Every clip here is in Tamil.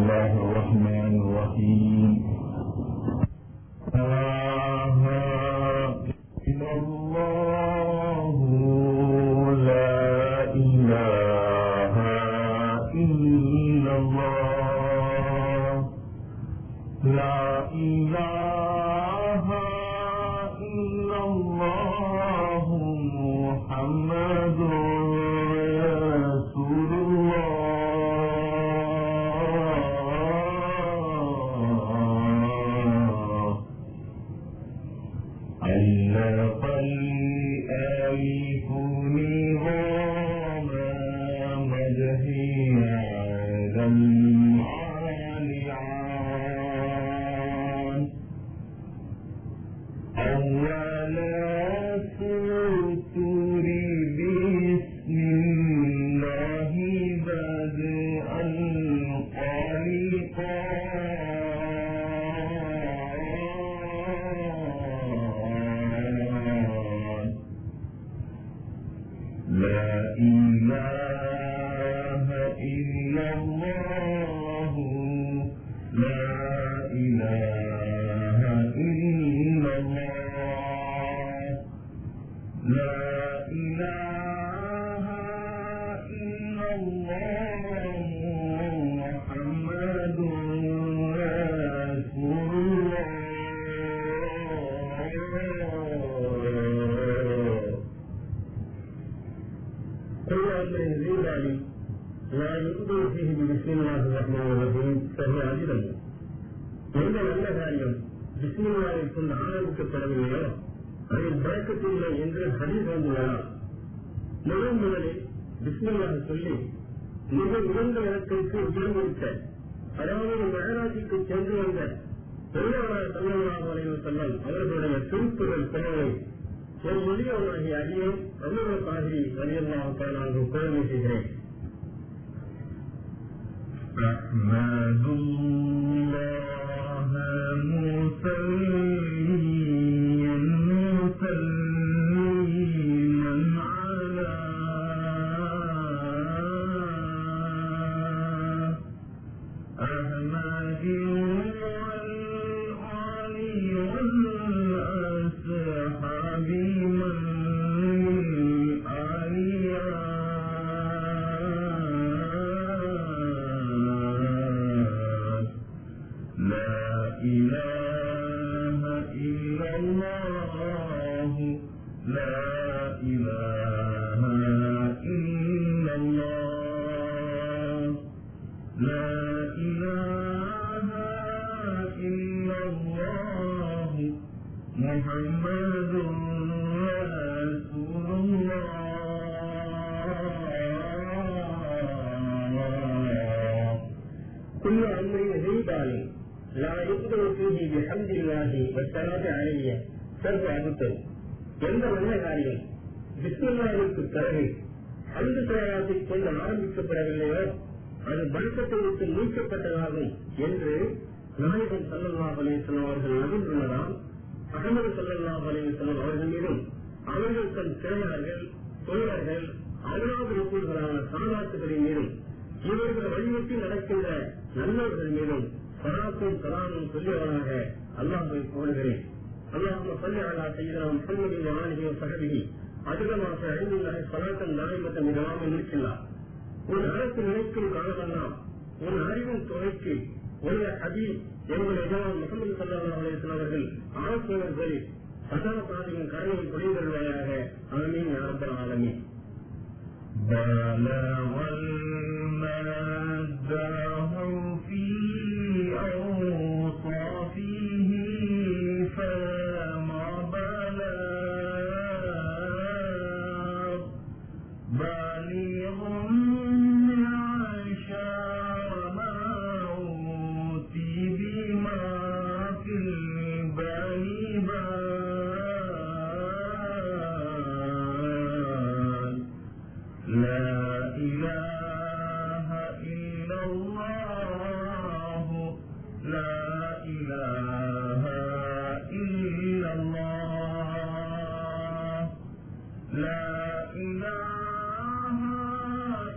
الله الرحمن الرحيم الله إلا الله لا إله إلا الله لا إله إلا الله محمد رسول الله علق الآيف نظام مدهي على العالعان أول سطور بسم الله بدء الخالقان لا إله إلا الله لا إله إلا الله لا إله إلا الله محمد رسول الله كل أمر ذي ذلك لا يؤمن فيه بسم الله الرحمن الرحيم فهو عجبا எந்த நல்ல காரியம் பிஸ்மில்லாவை கொண்டு ஆரம்பிக்கப்படவில்லையோ அதில் பழக்கத்தில்லை என்று ஹதீஸ் வந்துள்ளதா முதல் முதலில் பிஸ்மில்லாக சொல்லி மிக உயர்ந்த இடத்திற்கு உயர்ந்திருக்க அதாவது மகராஜிக்கு சென்று வந்த பெருமானார் சல்லல்லாஹு அலைஹி வஸல்லம் அவர்களுடைய திருப்புகள் பெயரை ஒரு எளியவனாகிய அடியேன் அல்லாஹ் காதிரி வலியல்லாஹு நான் கோரிக்கை செய்கிறேன் أحمد الله مسليا مسلما على أحمد والآل والأصحاب من آليات لا إله إلا الله لا إله إلا الله لا إله إلا الله محمد رسول الله كل أمر ذي بال لا يقدر فيه بحمد الله والصلاة عليه سرد عبده எந்த நல்ல காரியம் பிஸ்மில்லாவிற்கு பிறகு அந்த பிரயாசத்தை கொண்டு ஆரம்பிக்கப்படவில்லையோ அது பழக்கத்தை விட்டு நீக்கப்பட்டதாகும் என்று நாயகன் சல்லல்லா அலிஸ்லாம் அவர்கள் நம்பியுள்ளதால் அகமது சல்லல்லா அலிஸ்லாம் அவர்கள் மீதும் அவர்கள் தன் திறனார்கள் தோழர்கள் அல்லாத ரசூல்களான சாதாத்துகளின் மீதும் இவர்கள் வழிநோக்கி நடக்கின்ற நல்லவர்கள் மீதும் சலாத்தும் சலாமும் சொல்லியவனாக அல்லாஹை கோருகிறேன் اللهم صل على سيدنا محمد وآله وصحبه அதிகமாக ஐந்துள்ள சலாத்தம் நாயகத்தம் இதெல்லாம் இருக்கின்றார் ஒரு அரசு நினைக்கும் காலமெல்லாம் ஒரு அறிவின் துறைக்கு ஒரு அதி எங்களுடைய எஜமான் முகமது சல்லா அலிஸ்லாம் அவர்கள் ஆலோசனைகளில் சதா சாதியின் கருணையை புரிந்தருவாயாக ஆமீன் யாரப்பல் ஆலமீன் بلغ المده في أوصافه فما بلغ بالغ عشر ما أوتي بما في البال بال لا إله إلا الله لا إله إلا الله لا إله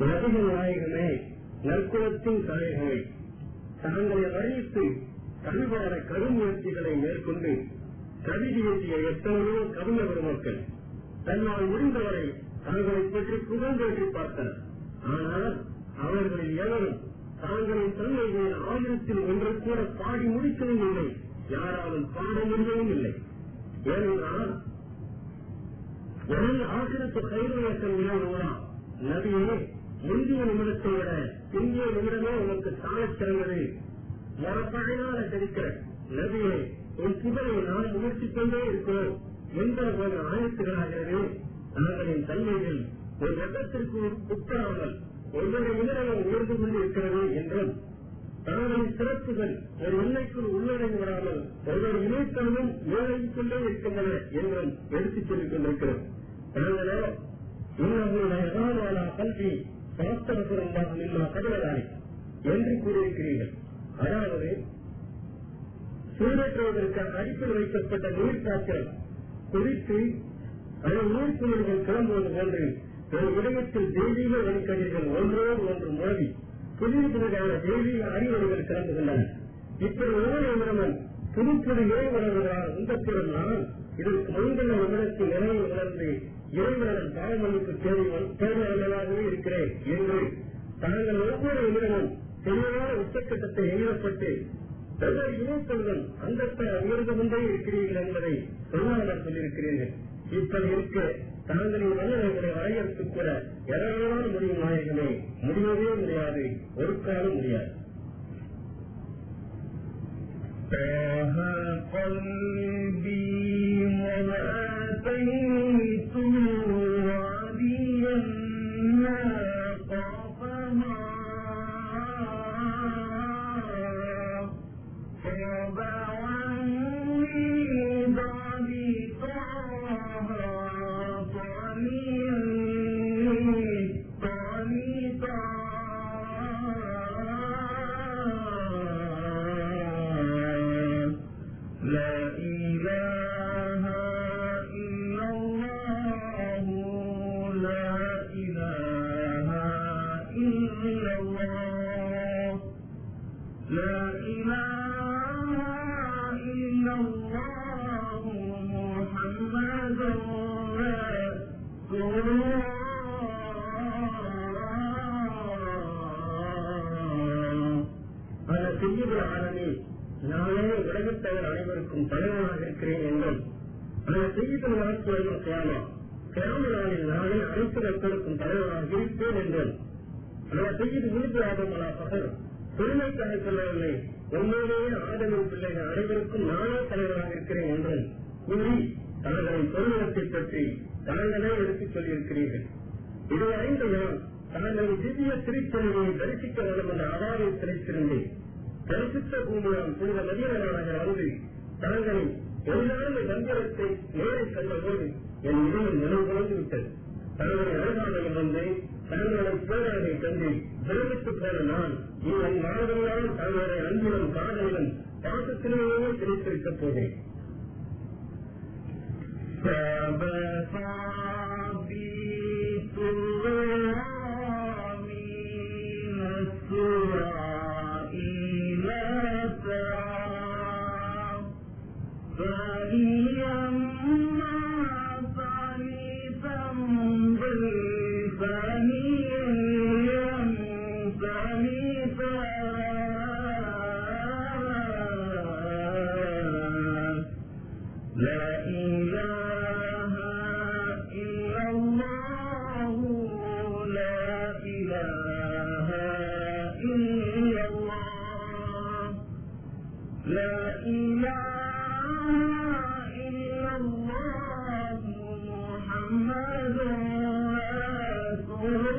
நபிகள் நாயகமே நற்குலத்தின் தாயகமே தாங்களை வர்ணித்து கவிபாட கருமுயற்சிகளை மேற்கொண்டு கவிதை எழுதிய எத்தனையோ கவிஞர் பெருமக்கள் தன்னால் முடிந்தவரை தங்களை பற்றி புகழ்ந்தேற்றி பார்த்தனர் ஆனால் அவர்களில் எவரும் தாங்களின் தன்மைகளின் ஆயிரத்தில் ஒன்று கூட பாடி முடிக்கவும் இல்லை யாராலும் பாட முடியவும் இல்லை ஏனென்றால் என் ஆசிரத்து கைவிளக்கம் இல்லாதவரா நபியே முந்தைய நிமிடத்தை விட பிந்திய நிமிடமே உனக்கு சாலச் சிறந்தது மரப்பழையால தெரிக்கிற நபியே உன் புகழை நாம் முயற்சிக் கொண்டே இருக்கிறோம் என்ற ஒரு ஆயத்துகளாகிறது நாங்களின் தன்மைகள் ஒரு வெப்பத்திற்கு உட்படாமல் ஒவ்வொரு நிமிடமும் உயர்ந்து கொண்டிருக்கிறது என்றும் தங்களின் சிறப்புகள் ஒரு எல்லைக்குள் உள்ளடங்கி விடாமல் ஒவ்வொரு இணைத்தலும் மேலங்கிக் கொண்டே இருக்கின்றன என்றும் எடுத்துச் சொல்லிக் கொண்டிருக்கிறோம் நாங்களோ இன்னமுடைய எதாவான கல்வி சாஸ்திரபுரமாக நில்லா கதவதாரி என்று கூறியிருக்கிறீர்கள் அதாவது சூடேற்றுவதற்காக அடிப்பில் வைக்கப்பட்ட நீர் பாத்திரம் குடித்து அதில் நீர்க்குமிழ்கள் கிளம்புவது போன்று ஒரு விடயத்தில் தெய்வீக வழிக்கதிர்கள் ஒன்றோடு ஒன்று மோதி புதிய புதிதான தெய்வீக அறிவுரைகள் கிளம்புகின்றன இப்படி ஒவ்வொரு நிமிடமும் புது புது இறைவனர்களால் உந்தப்படும் நான் இதற்கு முன்பில் நிமிடத்தில் நிறைவு உணர்ந்து இறைவனிடம் பாவமளிப்பு தேவையானதாகவே இருக்கிறேன் என்று தாங்கள் ஒவ்வொரு நிமிடமும் தெளிவான உச்சக்கட்டத்தை எழுதப்பட்டு ஒவ்வொரு இணைப்புடன் அந்த உயர்ந்து கொண்டே இருக்கிறீர்கள் என்பதை சொல்லாமல் சொல்லியிருக்கிறீர்கள் இப்படி இருக்க தாங்களின் வல்லவர்களை வரையறுத்துக் கூட எதனாலும் முடியும் நாயகமே முடியவே முடியாது ஒரு காலம் முடியாது طه قلبي وآتيت وعليا ما خاف ما خاب عني ضعفي طه طني طني لا إله إلا الله لا إله إلا الله لا إله إلا الله محمد رسول الله அந்த செய்யுள் ஆனமே நானே உலகத்தவர் அனைவருக்கும் தலைவனாக இருக்கிறேன் என்றும் அந்த செய்யுள் வாழ்க்கையும் கேமா கேம நாளில் நானே அனைத்து மக்களுக்கும் தலைவனாக இருப்பேன் என்றும் அந்த செய்யுள் விழுப்பு ஆதமலா பகல் பெருமைக்காக சொல்லவில்லை உண்மையிலேயே ஆதமின் பிள்ளைகள் அனைவருக்கும் நானே தலைவராக இருக்கிறேன் என்றும் கூறி தங்களின் பெருமிதத்தை பற்றி தாங்களே எடுத்துச் சொல்லியிருக்கிறீர்கள் இதை அறிந்த நான் தங்களின் திவ்ய திருச்செல்வியை தரிசிக்க வேண்டும் என்ற அவாவை திரைத்திருந்தேன் தரிசித்த பூமியால் புனித மதியனாக வந்து தங்களின் எல்லாருமே மந்திரத்தை நேரில் கண்டபோது என் இதயம் நினைவுகொண்டு விட்டது தங்களுடைய அழகாமையில் வந்து தங்களை பேரழகை கண்டு விரமித்து போன நான் என் மனதெல்லாம் தங்களுடைய அன்பிலும் காதலிலும் பாசத்திலேயே திரைத்திருக்கப் போகிறேன் فبصابيت من إسرائيل ترى فليما فليتم بالفهيم فليتم لا إله إلا الله لا إله إلا الله لا إله إلا الله محمد رسول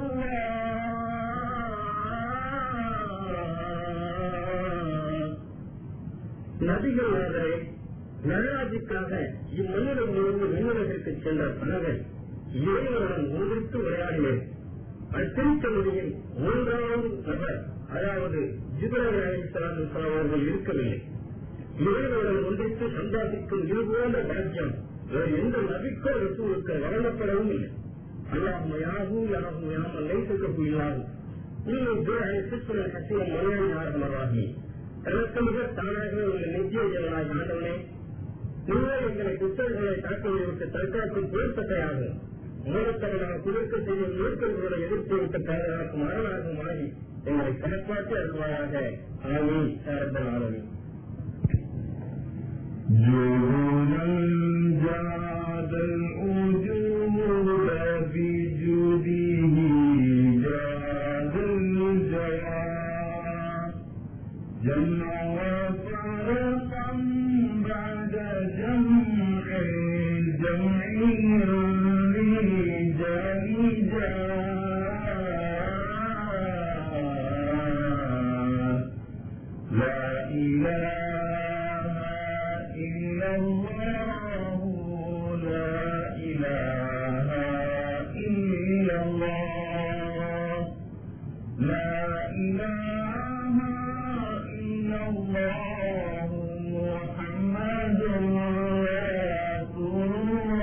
الله நபிகள் நாதரே நடராஜுக்காக இம்மண்ணிடம் இருந்து விண்ணுலகிற்கு சென்ற பலர்கள் இறைவனுடன் ஒன்றித்து உரையாடினர் அத்திருச்சமொழியில் மூன்றாவது நபர் அதாவது ஜிபரல் அலிசலாம் அவர்கள் இருக்கவில்லை இறைவனுடன் ஒன்றித்து சம்பாதிக்கும் இதுபோன்ற பாக்கியம் வேறு எந்த நபிக்கோ ரசூலுக்கு வழங்கப்படவும் இல்லை اللهم يا هو يا هو يا من ليس كفو الله நீ சித்திர சத்தியம் மலையாளி ارحم الراحمين தனக்கு மிக தானாகவே உள்ள நித்திய ஜெயனாய் ஆண்டவனே நீங்கள் எங்களை குற்றங்களை தாக்கலை விட்டு தற்காக்கும் பொருத்தத்தையாகும் மூலத்தவனாக குளிர்க்க செய்யும் நூற்கல்களை எதிர்த்து விட்டு பாதுகாக்கும் அரணாகும் ஆகி எங்களை காப்பாற்றி அருள்வாயாக ஆமி சாரப்பன் ஆளுமை جولا جاد الأجود بجوده جاد الجواد جمع وفرقا بعد جمع جمع رجال جاد لا إله إلا الله لا إله إلا الله لا إله إلا الله محمد رسول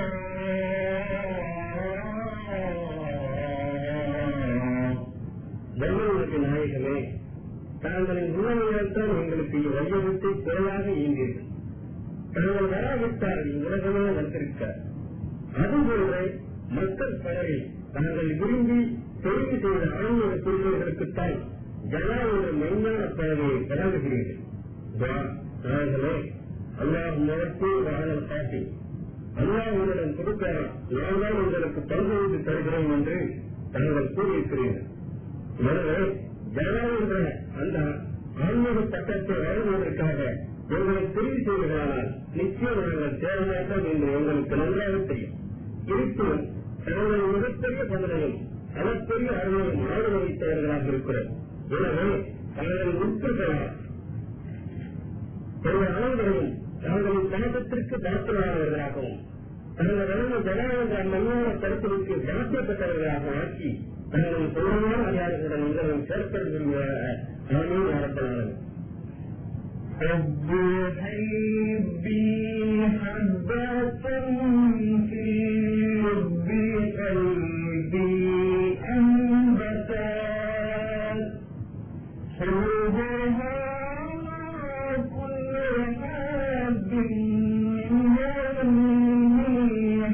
الله தர்மங்களுக்கு நாயகமே தாங்களின் உணவுகள்தான் எங்களுக்கு வையகத்தை குறையாக இயங்கியது தாங்கள் வராவிட்டால் உலகமே வந்திருக்க அதுபோல மக்கள் பலரில் தாங்கள் விரும்பி தெரிவு செய்த ஆன்மீக கொள்கைகளுக்குத்தான் ஜனா என்ற மெய்ஞான பலகையை வழங்குகிறீர்கள் நாயகமே அல்லாஹ் முகத்தே வாகனம் காட்டி அல்லாஹ் உங்களிடம் கொடுக்கிறார் நான் தான் உங்களுக்கு பங்களித்து தருகிறேன் என்று தாங்கள் கூறியிருக்கிறீர்கள் எனவே ஜனா என்ற அந்த ஆன்மீக சட்டத்தை வழங்குவதற்காக எங்களை தெரிவு செய்வதானால் நிச்சயம் நாங்கள் தேவையாட்டோம் என்று எங்களுக்கு நன்றாக தெரியும் இருப்பினும் தங்கள் மிகப்பெரிய பலனையும் அளப்பெரிய அருளையும் ஆடு வகித்தவர்களாக இருக்கிறோம் எனவே தங்கள் உட்புகளால் எங்கள் அனைவரையும் தங்களின் பாசத்திற்கு பாத்திரமானவர்களாகவும் தங்கள் வளர்ந்த ஜனநாயக மன்யான கருத்துக்கு சாத்தியப்பட்டவர்களாக ஆக்கி தங்களின் சொந்தமான அதிகாரிகளுடன் உங்களும் சேர்த்தல் விரும்புவதாக நானே நடத்தினார்கள் حب حبي حبة في حب قلبي أنبتت حبها كل حب من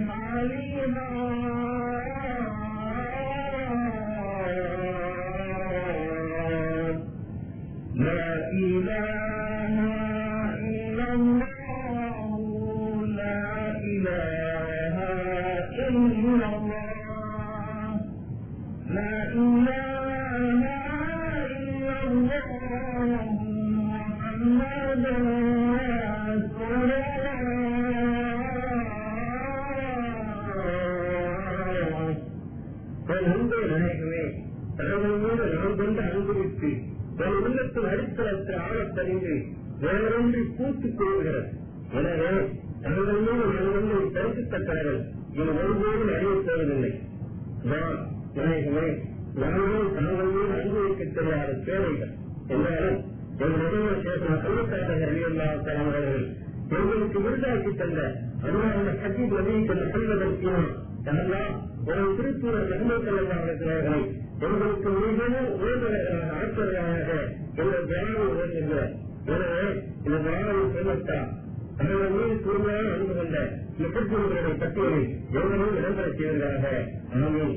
حالها لا إله إلا الله لا إله إلا الله لا إله إلا الله محمد رسول الله என் அன்பே நாயகமே தங்கள் மீது நான் கொண்டு அனுபவித்து என் உள்ளத்தின் அடித்தளத்தை ஆழத்தறிந்து வேறொன்றி பூத்துக் கொள்கிறது எனவே தங்கள் மீது நான் கொண்டு பரிசுத்தக்கவர்கள் இது ஒருபோதும் அறியப் போவதில்லை நான் நாயகமே நாங்களும் தங்கள் மீது அனுபவிக்க தெரியாத தேவைகள் என்றாலும் என் முதல்வர் சேஷன கல்விக்காரர்கள் அறிவியல்லாத தலைவர்கள் எங்களுக்கு விருதாக்கி தந்த அல்லாஹ் ஹஜீப் நபிக்கு செல்வதற்கு தனலாம் ஒரு திருப்பூர் நன்மைக்கல்லாக இருக்கிறார்கள் எங்களுக்கு மிகவும் உயர்ந்தவர்களாக ஆட்சியர்களாக எங்கள் கிராமம் உயர்ந்திருக்கிறார் எனவே இந்த கிராமம் செல்லத்தா தங்கள் மீது கூர்மையாக அன்பு கொண்ட முப்பத்தி பட்டியலில் எவரும் இடம்பெற செய்வதாக ஆமீன்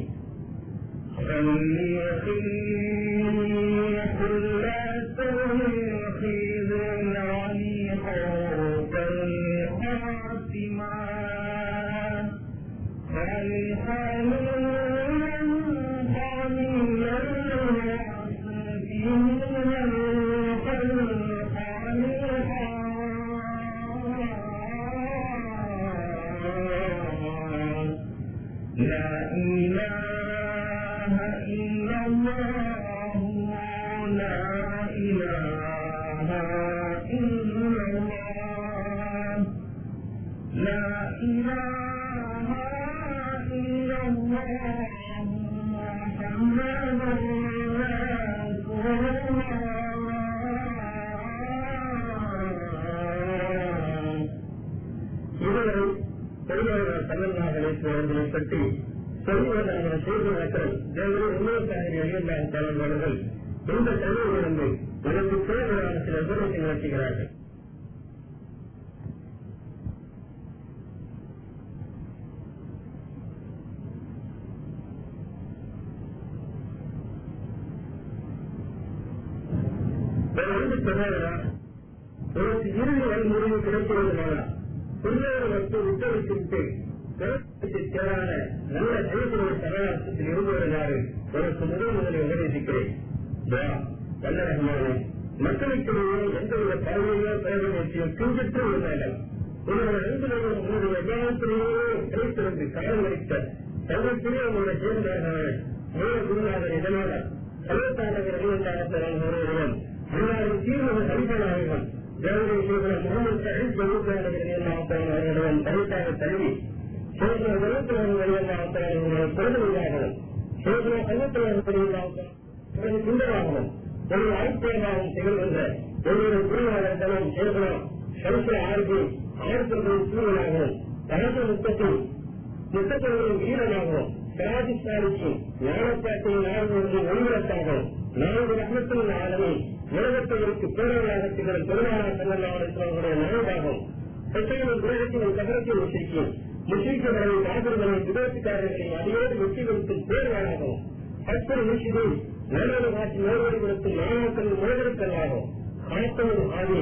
لا إله إلا الله لا إله إلا الله لا إله إلا الله محمد رسول الله இதுவரை பெரியவர்கள் தமிழ்நாடுகளை பற்றி சொல்லுவதாக செய்து மக்கள் தேவரை உண்மைக்காக எளியமாக தலைவர்கள் இந்த தலைவரிலிருந்து எனக்கு தேவையான சில உபதேசம் நடத்துகிறார்கள் வந்து சொன்னாரா உனக்கு இறுதி வழிமுறையை கிடைக்கிறதுனால பிள்ளையோட வச்சு உத்தரவிட்டு விட்டு தேவையான நல்ல செயல்முறை சகாசத்தில் இருந்தவர்களாறு உனக்கு முதல் முதலில் உபதேசிக்கிறேன் வல்லரகமான மக்களுக்கிடையே எந்தவித பார்வையோ பிரயோகத்தையோ கிஞ்சிட்டு இருந்தார்கள் உங்களுடைய அன்புடைய உங்களுடைய விவாதத்திலேயே கிடைத்திருந்து காலம் வைத்த தங்களுக்குரிய உங்களுடைய சேர்ந்தார்கள் மூல குருநாதர் இதனால சர்வத்தாண்டவர் அறிவந்தாரத்தரன் ஒருவரிடம் முன்னாடி தீர்வு சரிபனாகவும் தேவதை செய்த முகமது சஹீத் ஜவுத்தாண்டவர் அவர்களிடம் தனித்தாக தழுவி சோதனை விளக்குவதன் வழியாக பிரதிநிதியாகவும் சோதனை சங்கத்தினர்கள் பிறகு சுந்தரமாகவும் ஒரு ஆய்ச்சியமாகவும் திகழ்கின்ற ஒவ்வொரு குருநாதர் தனம் சேகரம் சம்ச ஆர்வி ஆயிரத்தி சூழலாகவும் தகவ முத்தத்தில் முத்தத்தவர்களின் வீரனாகவும் ராஜஸ்தானிக்கு ஞானப்பாட்டையின் ஆர்வங்களின் ஒளிவிடத்தாகவும் நான்கு ரத்னத்தின் ஆளுமை உலகத்திற்கு பேரவராக திகழும் பெருமானார் செல்லல்லாவுடைய நாயகாகவும் பெற்றோரின் உலகத்தின் தகரத்தில் முஷிக்கும் முஷிக்கவர்களின் ஆதரவுகளின் விதேசிக்காரர்களின் அடியோடு வெற்றி கொடுக்கும் பேர்வாளாகவும் பற்பது முஷிதில் நேரோடு காட்சி நேரோடு கொடுக்கும் மாணவர்களின் முழுவதற்கல்லாகவும் காத்தவன் ஆவி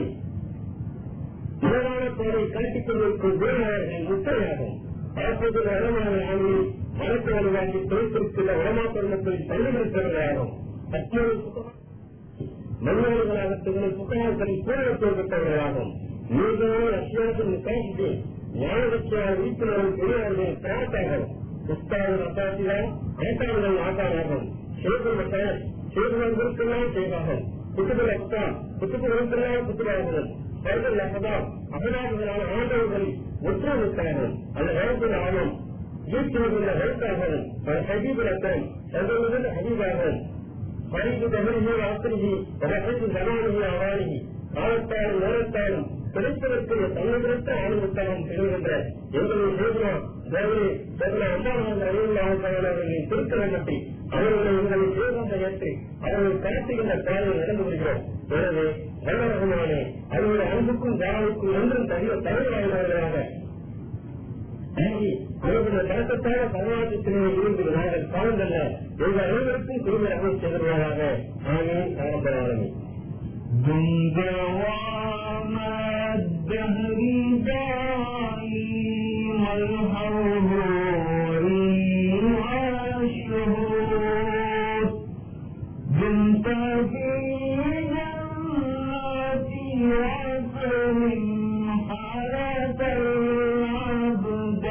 உலகான போரை காட்டிக் கொண்டிருக்கும் வீரர்களின் முத்தையாகும் அப்போது வளமான ஆவி மரத்து வழிகாட்டி தொழிற்சிற்குள்ள வளமா பெருமக்களின் பள்ளிகளுக்கிறவர்களாகும் மற்றொரு மனிதர்களாக திகழும் புத்தகங்களின் கூறப்பட்டவர்களாகும் நீங்களும் ரஷ்யாவின் முக்காசி ஞானகட்சியார் உறுப்பினரும் பெரியார்கள் பிராட்டாகும் புஸ்தாவின் அப்பாசியா ஆட்டாளர்கள் ஆட்டாராகும் சேகர் மட்டார் சேகர் விருப்பெல்லாம் செய்வாகும் குத்துபல் அப்தா குத்துபு விருப்பெல்லாம் குத்துபாகும் பருவல் அகதா அகதாபுகளான ஆண்டவர்கள் ஒற்றுமைக்காகவும் அந்த வழக்கில் ஆகும் வீட்டில் உள்ள வழக்காகவும் ஹபீபுலக்கம் சதவீத ஹபீபாகவும் மனித தகரிகி ஆசிரிகி ரகசி ஜனானிகி அவானிகி காலத்தாலும் நேரத்தாலும் கிடைப்பதற்குரிய தன்னிருத்த ஆளுநத்தாலும் திகழ்கின்ற எங்களுடைய சேகரா தேவரே சகல அம்மானந்த அறிவுள்ளாளர்களின் திருத்தலங்கத்தை அவர்களை எங்களை சேகந்த ஏற்றி அவர்களை காட்டுகின்ற பாதையை நடந்து வருகிறோம் எனவே வல்லரகமானே அவருடைய அன்புக்கும் தாவுக்கும் என்றும் தகுந்த தலைவராக அவர்களுடைய கணக்கத்தான சமாஜத்திலே இருந்து நாங்கள் காலங்கள்ல எங்கள் அனைவருக்கும் திருமணம் செய்கிறாராக ஆமே ஆரம்பராளமே دوام الدهر دائم الهور والشهور دمت في جناتي وكرم حالة العبد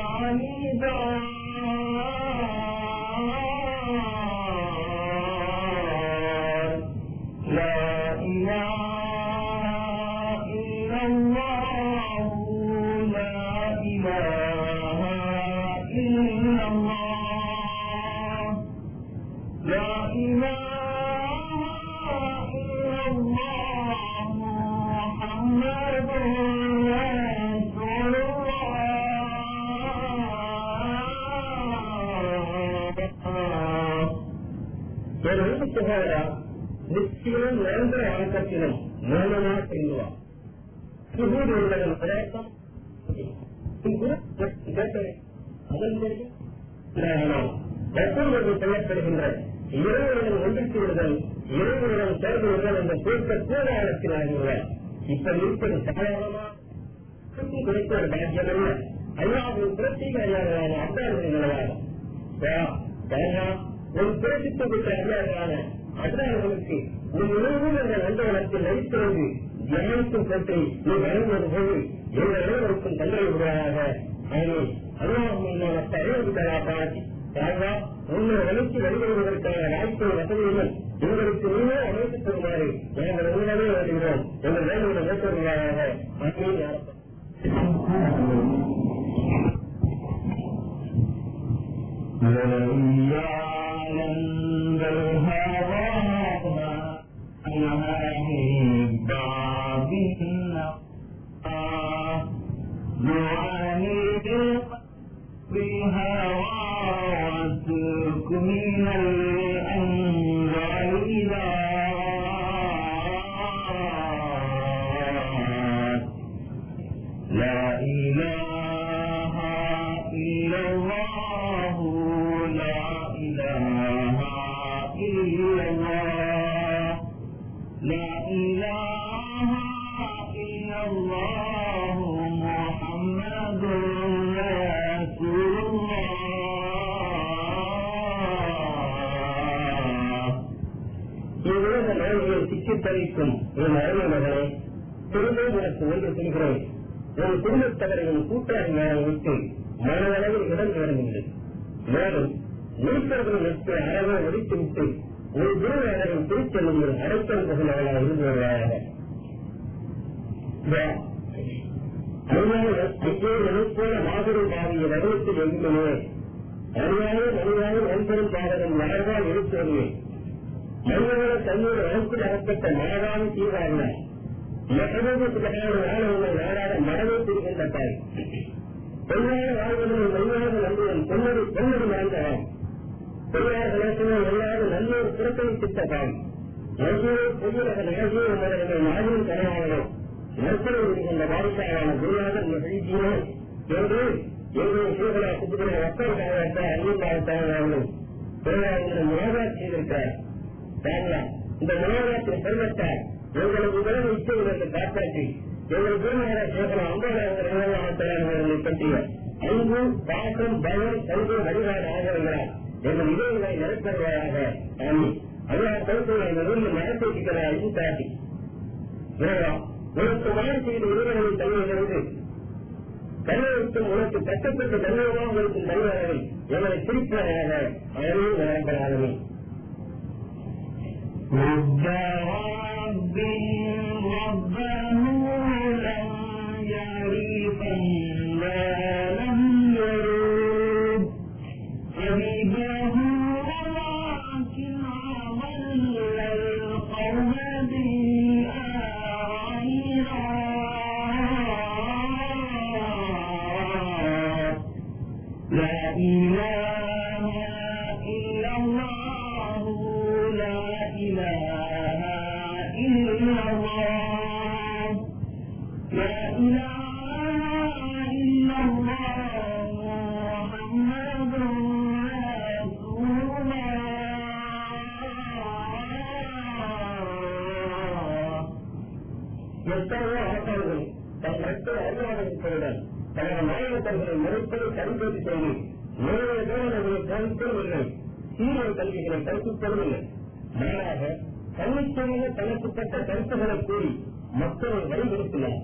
عنيدان لا إله إلا الله لا إله إلا الله لا إله إلا الله محمد رسول الله என் அன்பு சகோதரா நிச்சயம் நிரந்தர வழக்கத்திலும் மௌனமா செய்வார் சுகூர் உள்ளதன் பதார்த்தம் எப்பொழுது சொல்லப்படுகின்ற இறைவனுடன் ஒன்றித்து விடுதல் இறைவனுடன் சேர்ந்து விடுதல் என்ற கூட்ட கூடாரத்தில் ஆகியுள்ளார் இப்ப இருப்பது சாதாரணமா கிடைத்த ஒரு பாக்கியம் அல்ல அல்லாவின் பிரத்யேக அறியாதலான அத்தார்களின் நிலையாகும் உன் பிரசித்து விட்ட அறியாதலான அத்தார்களுக்கு உன் உணவும் என்ற நந்தவனத்தில் நடித்திருந்து தியானிக்கும் போட்டு நீ வழங்குவது போது எங்கள் அனைவருக்கும் தந்தை விடுவதாக ஆனால் அல்லாஹ் அறிவுறுத்தலா பாட்டி யாரா உன்னை வளர்ச்சி வழிபடுவதற்கான வாய்ப்பு வசதியுடன் எங்களுக்கு நீங்களே அமைத்துத் தருமாறு நாங்கள் உங்களிடமே வருகிறோம் எங்கள் வேலைகளை மேற்கொள்வதாக அங்கே لو يعلم بالهوى أنها باب يعاني بهوى ஆனந்த நாளில் சிக்கி தவிக்கும் என் அருமை மகனே திரும்பவும் உனக்கு ஒன்று சொல்கிறேன் உன் குடும்பத்தவர்களின் கூட்டாளிகளை விட்டு மனதளவில் இடம் வேறுமில்லை மேலும் நீச்சல்கள் நட்பை அறவே ஒழித்துவிட்டு ஒரு குருநாதரின் திருச்செல்லியில் அடைக்கல் புகழாக இருந்து வருவாயாக ஐயோ நினைப்போல மாபெரும் பாவிய நகரத்தில் எங்குமே அறியாத மனிதான நண்பரும் பாதகம் மலர்வால் இருப்பதுமே மனிதர்கள தன்னோடு வளர்ப்பில் அகப்பட்ட மனதான தீவாக மற்றவர்களுக்கு வாழவில்லை நாடாத மனதை புரிகின்ற தாய் பொன்னாக வாழ்வதில் மெய்யாக நம்புவன் பொன்னடி பொன்னடி மறந்தவன் பொய்யார் கணக்கில் எல்லாரும் நல்லோர் புறக்கணித்திட்ட தாய் நல்கியோர் பொய்யுலக நிகழ்ச்சியை உமது மாதிரியும் கனவாகணும் நற்பணி இருக்கின்ற வாரிசாளான குருநாதன் மகிழ்ச்சியோ என்று எங்களுடைய சீர்களா குத்துக்கிற மக்கள் காலத்தை அங்கீகாரத்தாகவும் பிறகு முனாகாட் செய்திருக்கிறார் தாங்களா இந்த முனாகாட்டின் செல்வத்தை எங்களுக்கு உடல் இச்சைகளுக்கு காப்பாற்றி எங்கள் குருநாதர் சேகரம் அம்பதாயிரங்களை பற்றிய அன்பு பாசம் பயம் கல்வி வழிபாடு ஆகியவர்களால் எங்கள் இதயங்களை நிரப்புவதாக ஆமி அல்லா கருத்து எங்கள் ஊரில் நடத்திருக்கிறார் என்று காட்டி உனக்கு வாழ் செய்த இறைவனை தன்மையிலிருந்து கண்ணெழுத்தும் உனக்கு கட்டப்பட்ட தன்மையாக இருக்கும் தன்மையாளரை எங்களை பிரிப்பதாக அழகும் நடப்பதாகவே رب رب ربه لم يعرفا ما لم يرد حبيبه ولكن عمل القوم بالآخرة لا إله إلا الله لا إله إلا الله لا إله إلا الله محمد رسول الله எத்தனையோ ஆட்டங்கள் தன் நட்பை அறிவாளர்களுடன் தனது மாநிலத்தர்களை மறுப்பதை கருப்பேறு செய்து நிறைய தேவர்களை கருத்தவில்லை சீரிய கல்விகளை கற்பிப்பதில்லை மாறாக தன்னிச்சையாக தனக்குப்பட்ட கருத்துக்களை கூறி மக்களை வழிபடுத்தினார்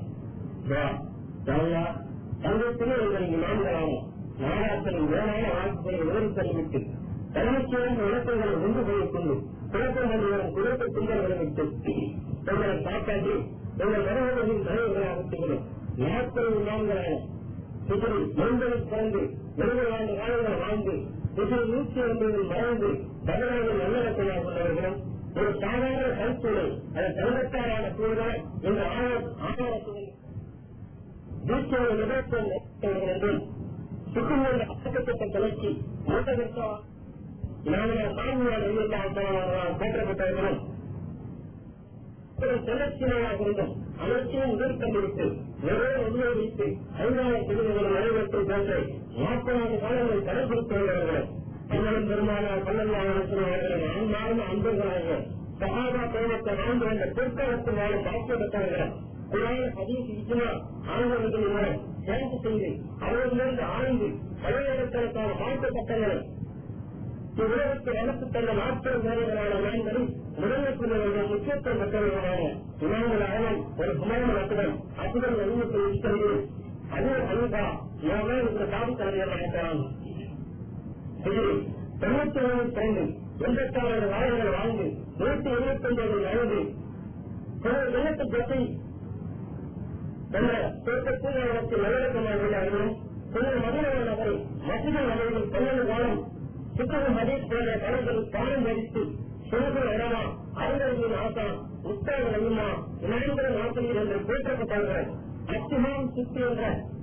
தங்கத்திலே எங்கள் இமாம்களான நாடாக்களின் மேலான வாக்குகளை உதவி தெரிவித்து தன்னிச்சையாக இலக்கங்களை ஒன்று போய் கொண்டு குழப்பங்களிடம் குழப்ப துன்பங்களை விட்டு தங்களை காப்பாற்றி எங்கள் வருவர்களின் தலைவர்களாக திகழும் நாட்கள் இமாம்களான இதில் மனிதனை பிறந்து இருபது ஆண்டு காலங்கள் வாழ்ந்து இதில் நூற்றி ஒன்பதில் மறைந்து பதினாறு நல்லடத்தையாக உள்ளவர்களும் ஒரு சாதாரண கருத்துரை அது தங்கத்தாரான கூறுகள் இந்த ஆதாரத்துடன் வீழ்ச்சியை நிகழ்த்தும் என்றும் சுற்றுமுறை அடக்கப்பட்ட கிளர்ச்சி மூட்டகத்தா நாங்கள் சாமியார் இல்லத்தால் போற்றப்பட்டவர்களும் ஒரு கிளர்ச்சியாக இருந்தும் அனைத்தையும் உயர்த்தமிட்டு ஒரே ஒன்றை வைத்து ஐந்தாயிரம் பிரிவுகளை நிறைவேற்றும் போன்ற நாற்பது காலங்களை கடைபிடித்து வருகிறார்கள் அண்ணன் பெருமானார் பல்லல்லாயிரத்தினர்களை ஆன்மார்ந்த அன்பர்களாக சகாதா கோலத்தை வாழ்ந்து வந்த பிற்காலத்து நாள் பாக்கியப்பட்டவர்கள் குரான ஹதீஸ் இஜ்மா ஆங்கிலத்தின் மூலம் சேர்ந்து செய்து அவர்களிலிருந்து ஆய்ந்து பழையக்கணக்கான மாற்றப்பட்டவர்கள் இவ்வுலகத்தை வளர்த்து தந்த நாட்கள் வேலைகளான நான்களும் முதலமைச்சர்கள் முக்கியத்துவம் பெற்றவர்களான இமாமல் அவன் ஒரு குமாரன் அத்துடன் அத்துடன் அறிவிப்பு இருக்கிறது அது அனிதா நாமே இந்த சாதி தலைவர்களாக தொண்ணூத்தி ஒன்று பிறந்து எண்பத்தி ஆறு வாரங்கள் வாழ்ந்து நூற்றி இருபத்தி ஒன்பது வாழ்ந்து பிறகு வெள்ளத்து பற்றி என்ற தோட்டத்தில் அவருக்கு நல்லடக்கமாக பின்னர் மதுரை நகரை மசித நகரில் பன்னெண்டு காலம் சுத்தம் மதீஸ் போன்ற கலைகள் பாடம் தரித்து சுமகுர இடமா அறிஞர்களின் ஆசா உத்தார நலிமா இணைந்திர நாட்டில் என்று போற்றப்பட்டார்கள் அச்சுமாம் சித்து என்ற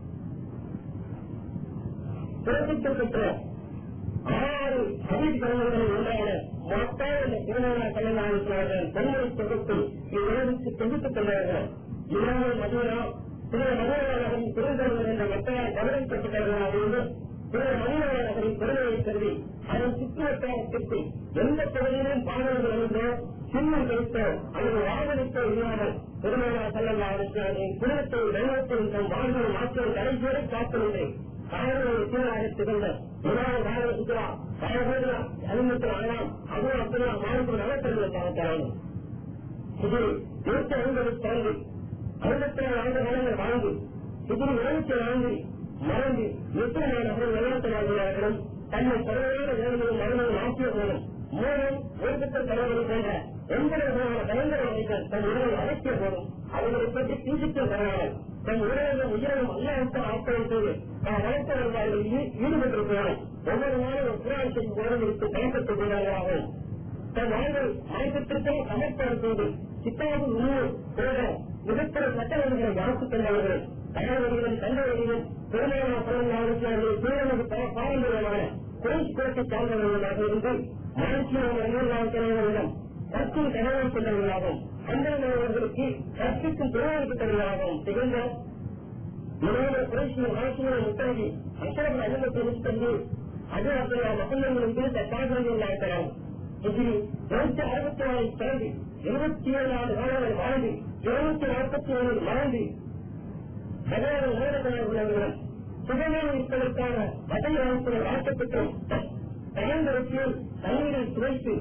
பிரசித்தி பெற்ற ஆறு ஹபீப் கலைஞர்களை ஒன்றான மொத்தம் இந்த திருநாளா கலைஞர்கள் பொன்முறை தொகுத்து இவ்வுலகிற்கு தொகுத்துக் கொண்டார்கள் இல்லாமல் மதுரா சில மதுரநகரின் பெருந்தலைவர் என்ற மக்களால் கவனிக்கப்பட்டவர்களாக இருந்து சில மதுரநகரின் பெருமையை கருதி அதன் சுற்றுவட்டாரத்திற்கு எந்த பகுதியிலும் பாடல்கள் இருந்தோ சின்னம் வைத்தோ அல்லது வாகனித்தோ இல்லாமல் பெருமையா செல்லல்லாருக்கு அதன் குடும்பத்தை வெள்ளத்தில் தன் வாழ்வை மாற்றம் கடைசிவரை காக்கவில்லை காரணங்களை சீராக திகழ்ந்த முதலாவது காரண சுற்றுலா காரணம் அறிமுகத்தில் ஆகலாம் அதுவும் அப்படிலாம் மாறுபடும் நலத்தன்மை பார்க்கலாம் இது நூற்றி ஐம்பது பிறந்து ஐம்பத்தி ஏழு ஆண்டு காலங்கள் வாழ்ந்து இது இருபத்தி நான்கு மறந்து எத்தனை நபர்கள் நிலையத்தினார்களும் தன்னை பரவான வேலைகளும் மரணம் ஆக்கிய போதும் மூலம் ஒழுக்கத்தை தலைவர்கள் போன்ற எந்த விதமான பயங்கர மனிதன் தன் உடலை அடக்கிய போதும் அவர்களை பற்றி சிந்திக்க பரவாயில்லை தன் உடலிலும் உயிரிலும் அல்லாவிட்ட ஆட்டம் செய்து தான் வளர்த்த வருவார்களில் ஈடுபட்டிருக்கிறோம் ஒவ்வொரு நாளும் ஒரு புராணத்தின் உடலுக்கு பயன்படுத்திக் கொள்ளாகவும் தன் வாழ்வை மயக்கத்திற்கே சமர்ப்படுத்துவது சித்தாவு நூறு போன்ற மிகப்பெரிய சட்டவர்களை யாருக்கு தந்தவர்கள் தகவல்களின் தந்தவர்களின் பெருமையான பலன்களுக்கு பேரளவு பாரம்பரியமான குறைசி குறைச்சி சார்ந்தவர்களாக இருந்து மகிழ்ச்சியான அந்நியர்களாக தலைவர்களிடம் கற்கும் தகவல் கொண்டவர்களாகவும் அந்தவர்களுக்கு கற்பிக்கும் பிரயோகிப்பவர்களாகவும் திகழ்ந்த நிலையில குறைசியின் வாழ்க்கையை முத்தாகி அசரவு அனுமதி தந்து அது அப்படியா மகன்களும் பிரித்த காதலில் இருக்கிறார் இதில் நூற்றி அறுபத்தி நாலு பிறந்து இருபத்தி ஏழு ஆண்டு காலங்கள் வாழ்ந்து இருநூத்தி நாற்பத்தி ஏழு மறந்து பதினாறு நேரங்களுடன் சுகமாக இருப்பதற்கான பதவி அமைப்புகள் ஆக்கப்பட்டும் பயன்படுத்தி தண்ணீரை துவைத்து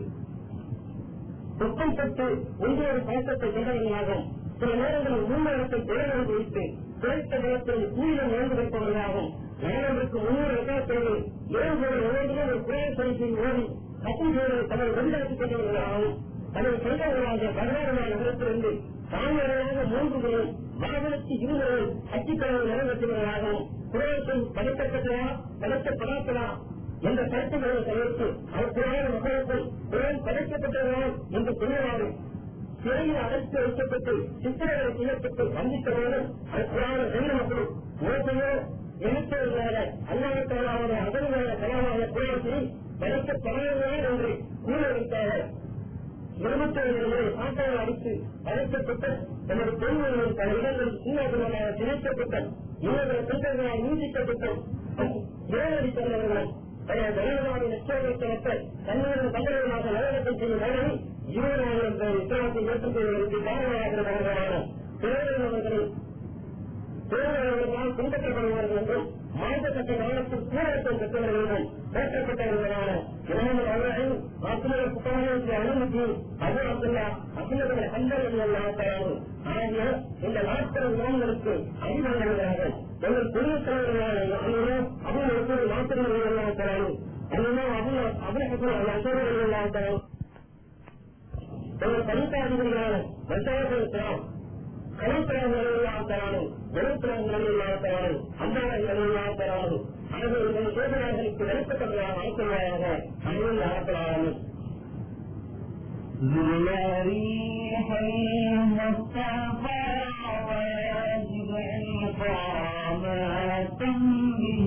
குப்பம் தொட்டு ஒன்றொரு பழக்கத்தை கொண்டவர்களாகும் சில நேரங்களில் முன்னேறத்தை குறைவாக வைத்து குறைத்த நிலத்தில் கூலியில் வாழ்ந்து வைப்பவர்களாகும் நேரங்களுக்கு முன்னூறு ரகத்தில் இரவு ஒவ்வொன்றிலும் ஒரு குறைய செய்தி ஓடி கட்டில்களை தனது வெளிநாட்டுக் கொண்டவர்களாகவும் தனது சொந்தங்களாக பதினாறு நகரத்திலிருந்து தாழ்வரையாக மூன்று முறை மாதத்துக்கு இருமுறை அச்சுக்கடவை நிறைவேற்றுவதாகவும் குறையத்தை படைக்கப்பட்டதா படைக்கப்படாததா என்ற கருத்துக்களை தவிர்த்து அவர்களான மக்களுக்குள் குரல் படைக்கப்பட்டதா என்று சொல்லுவாரு சிறையில் அடைத்து வைக்கப்பட்டு சித்திரங்களை செய்யப்பட்டு வந்தித்தவர்கள் அதற்கான ரெண்டு மக்கள் மோசமோ எழுத்தவர்களாக அல்லாவிட்டாலாவது அதனுடைய கலாமான குறையத்தை படைக்கப்படாததா என்று கூற வைத்தார்கள் இருபத்தி ஏழு முறை பாட்டாளர் அடித்து அழைக்கப்பட்ட நமது பெண்களின் பல இடங்களில் சீனாபுரமாக திணைக்கப்பட்ட இவர்களை பெண்களால் நீதிக்கப்பட்ட ஏழடி தலைவர்களும் பல ஜனநாயக லட்சக்கணக்க தண்ணீரின் தங்கமாக நலனத்தை செய்யும் வகையில் இருபதாயிரம் பேர் இஸ்லாத்தை ஏற்றுக்கொள்வதற்கு காரணமாக தேவையானவர்களை தேவையானவர்களால் பின்பற்றப்படுவார்கள் என்றும் மாநில சட்ட காலத்தில் சூழலத்தை பெற்றவர்களும் போற்றப்பட்டவர்களான இமாமல் அவர்கள் ஆசிரியர் புத்தகங்களுக்கு அனுமதி அபு அப்துல்லா அகிலர்கள் அந்தர்கள் நாட்டார்கள் ஆகிய இந்த நாற்பது இமாம்களுக்கு அறிவர்களார்கள் எங்கள் புதிய தலைவர்களான அவர்களுக்கு நாற்பது நாட்டார்கள் அதுதான் அபுல் அபுல் அசோர்கள் நாட்டார்கள் எங்கள் தனித்தாதிபதிகளான வசாயத்தில் கலைத்திறன்களில்லாத்தரானும் வெளித்திறன்களில்லாத்தரானும் அந்தாரங்களில்லாத்தரானும் அவர்களுடைய சோதனைகளுக்கு வெளிப்பட்டவர்களாக அழைத்தவர்களாக அணியில் ஆக்கப்படாமல் ريح المصطفى ويجب إقامة به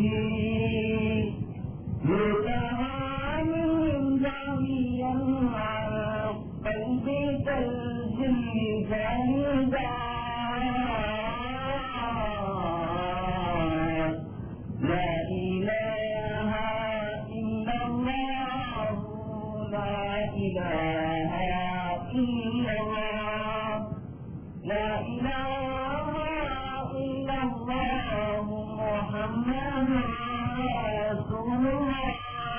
متهام زاويا عن قلبك الجن فانزا لا إله إلا الله لا إله إلا الله لا إله إلا الله محمد رسول الله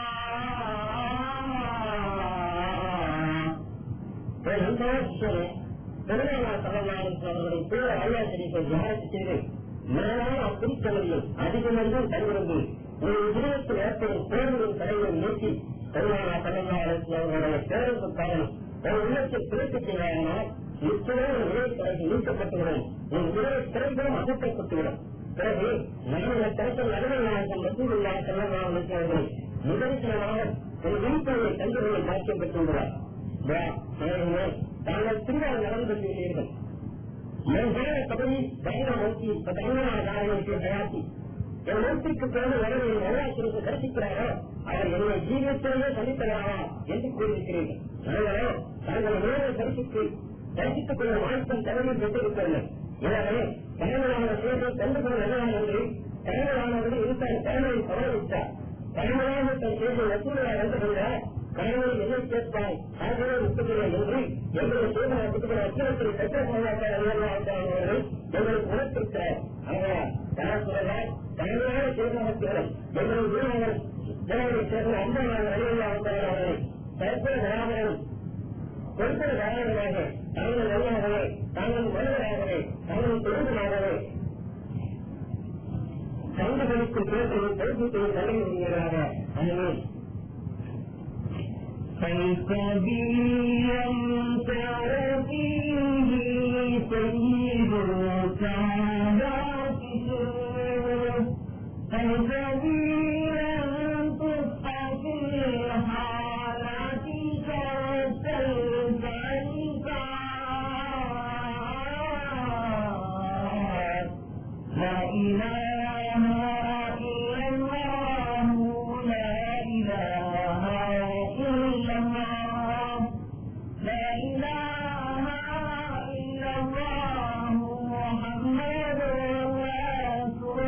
பெருமாள் சகோதரர்கள் அவர்களை கூட அல்லா தெரிவிக்க ஜாரத்து செய்து மேலான குறித்தவரையும் அதிகமென்றும் தருகிறது ஒரு இதயத்தில் ஏற்படும் பேருடன் தலைவரை நோக்கி பெருமாள் சகோதரர்கள் அவர்களுடைய பேருக்கு காரணம் ஒரு உள்ளத்தில் பிறப்பு செய்வானால் நிச்சயம் ஒரு இடைத்தலைக்கு நீக்கப்பட்டுவிடும் ஒரு உடலை திரைகளும் அகற்றப்பட்டுவிடும் பிறகு நம்முடைய தரத்தில் நடுவில் நாயகம் மசூருல்லா செல்லமாக இருக்கிறவர்கள் நிதர்சனமாக ஒரு விழிப்புணர்வை கண்டுகளை மாற்றம் பெற்றுள்ளார் தாங்கள் திருவாரூர் நடந்து கொண்டீர்கள் மறுகால பதவி பயண நோக்கி பதினாறு காரணத்தை தயாரித்து என் நோக்கிற்கு பிறகு வரவை நல்லாசிரியத்தை கருத்திக்கிறாரோ அவர் என்னை ஜீவியத்திலேயே சந்தித்தவரா என்று கூறியிருக்கிறீர்கள் நாங்களோ தங்கள் உணவை கருத்துக்கு கருத்துக் கொள்ள வாழ்த்தம் தலைமை பெற்றிருக்கிறது எனவே தலைமையான சேவை கண்டு கொள்ள நல்லதான் என்று தலைமையானவர்கள் இருக்கார் தலைமையை கவனித்தார் தலைமையாக தன் செய்தி வசூலாக வந்து கொண்டார் கடவுளை எதை கேட்பாய் ஆகவே முத்துக்களை என்று எங்களை செய்த முத்துக்களை அச்சலத்தில் பெற்ற அவர்கள் எங்களுக்கு உணர்த்திருக்கிறார் ஆகையால் தனக்குறவால் தலைமையான தீர்மானத்திலும் எங்களை உரிமைகள் ஜனவரி சேர்ந்த அன்பனான வழியில் அவர்களை தற்போது வராமலும் பொறுப்பது வராமலாக தாங்கள் மார்க்கத்தில் பேசுவது கல்வித்தையும் தலைமை செய்கிறாக அனைவரும் فالكبير فيه سيد السادات فالكبير تصحف الحالات كالسلسلات لا إله إلا الله لا إله إلا الله لا إله إلا الله محمد رسول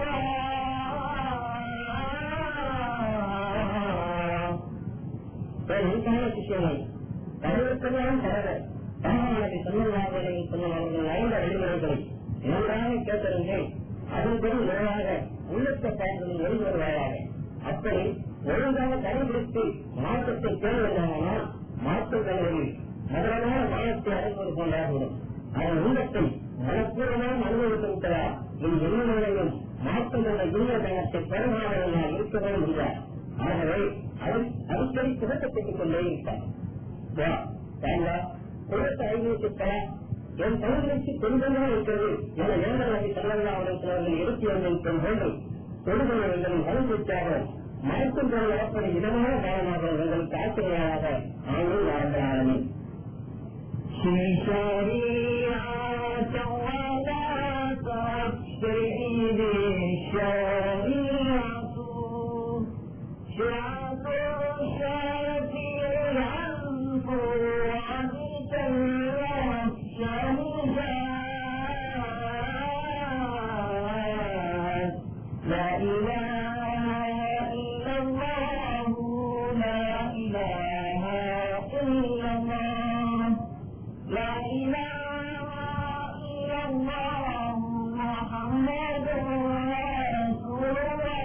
الله முக்கியமான விஷயங்கள் தருவத்தெல்லாம் தரவ தகவலை சொன்னவர்களை சொன்னவர்கள் ஐந்த வழிமுறைகளை நன்றாக கேட்டிருந்தேன் அதன்படி நிறைவாக உள்ளத்த பயன்களில் ஒளி வருவாயாக அப்படி ஒழுங்காக கடைபிடித்து மாற்றத்தை தேர்வதானால் மாற்றுகளில் முதலான மனத்தை அறிவது போன்றாகிவிடும் அதன் உள்ளத்தை மனப்பூர்வமாக அனுபவித்து விட்டதா இனி என்ன நிலையும் மாற்றமுள்ள இந்திய பயணத்தை பெருமாள் இருக்கவே முடியாது ஆகவே அவன் அடிக்கடி புகட்டப்பட்டுக் கொண்டே இருப்பார் வா, தாங்களா, குலத்தை ஐநூற்றுக்கா என் பகுதிக்கு கொஞ்சமாக இருக்கிறது என இளைஞர்களை தலைவர்கள் அவர்கள் எடுத்து வந்திருக்கும் போன்று கொடுமை எங்களின் வலுவிற்காக மயக்கும் பொருள் ஏற்பட இதமான காரணமாக எங்களுக்கு ஆசிரியராக ஆயுள் வாழ்ந்தார்கள் شريعة ولا تفسد الشريعة شرعة شافعا فرعة والشمسات لا إله إلا الله لا إله إلا الله لا إله إلا الله محمد رسول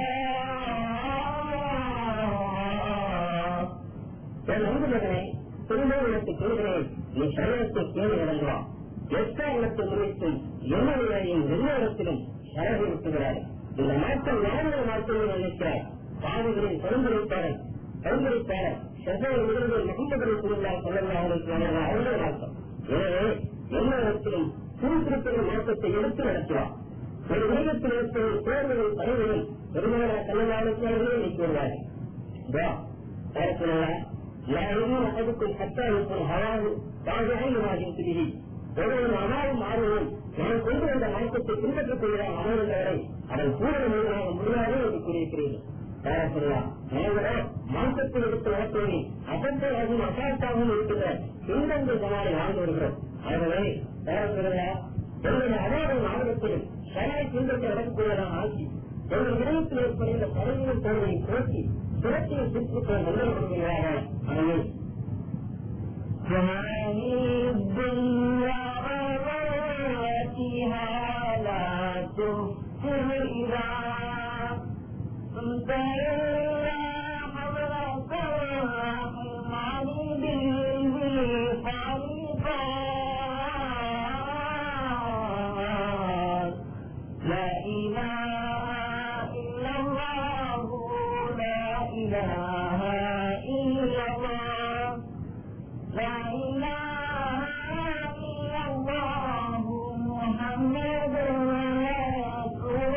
الله என் அன்புடனே திருமணத்தை கூறுகிறேன் நீ சரீரத்தை கேள்வி நடந்தலாம் எக்காரணத்தை முன்னிட்டும் என்ன நிலையும் எல்லா இடத்திலும் சரகு விட்டுகிறார் இந்த மாற்றம் யாருடைய மாற்றமே நினைக்கிறார் பாவிகளின் பரிந்துரைப்பாளர் பரிந்துரைப்பாளர் செவ்வாய் முதல்வர் முகமது ரசூலுல்லாஹி ஸல்லல்லாஹு அலைஹி வஸல்லம் அவருடைய மாற்றம் எனவே எல்லா இடத்திலும் திருத்திருப்பின் மாற்றத்தை எடுத்து நடத்துவார் ஒரு விதத்தில் இருக்கிற தேர்வுகள் பதவிகளும் பெருமாள் கல்லவாளுக்கு அவர்களே நீக்கி வருவார்கள் சொல்லலாம் لا يؤمن أحدكم حتى يكون هواه راجعا لما جئت به ஒருவன் அனாவும் ஆர்வம் நான் கொண்டு வந்த மாற்றத்தை பின்பற்றிக் கொள்கிறான் அமர்ந்தவரை அவன் பூரண முழுமையாக முடியாது என்று கூறியிருக்கிறீர்கள் சொல்லலாம் நாங்களோ மாற்றத்தை எடுத்து நடத்துவதை அசத்தையாகவும் அசாத்தாகவும் இருக்கின்ற பின்தங்கள் சமாளி வாழ்ந்து வருகிறோம் ஆகவே சொல்லலாம் எங்களுடைய அனாவும் ஆர்வத்திலும் சராய் பின்பற்றி நடக்கக்கூடியதான் ஆட்சி எங்கள் இதயத்தில் ஏற்படுகின்ற பதவியின் தோல்வியை போக்கி சுரட்சியை சுற்றுக்கள் நல்லவர்களாக அவர்கள் هذه الدنيا وغرتها لا تفسر إذا كنت إلا حضرة الرحمن بالفريقات لا إله إلا الله لا إله إلا الله لا إله إلا الله محمد رسول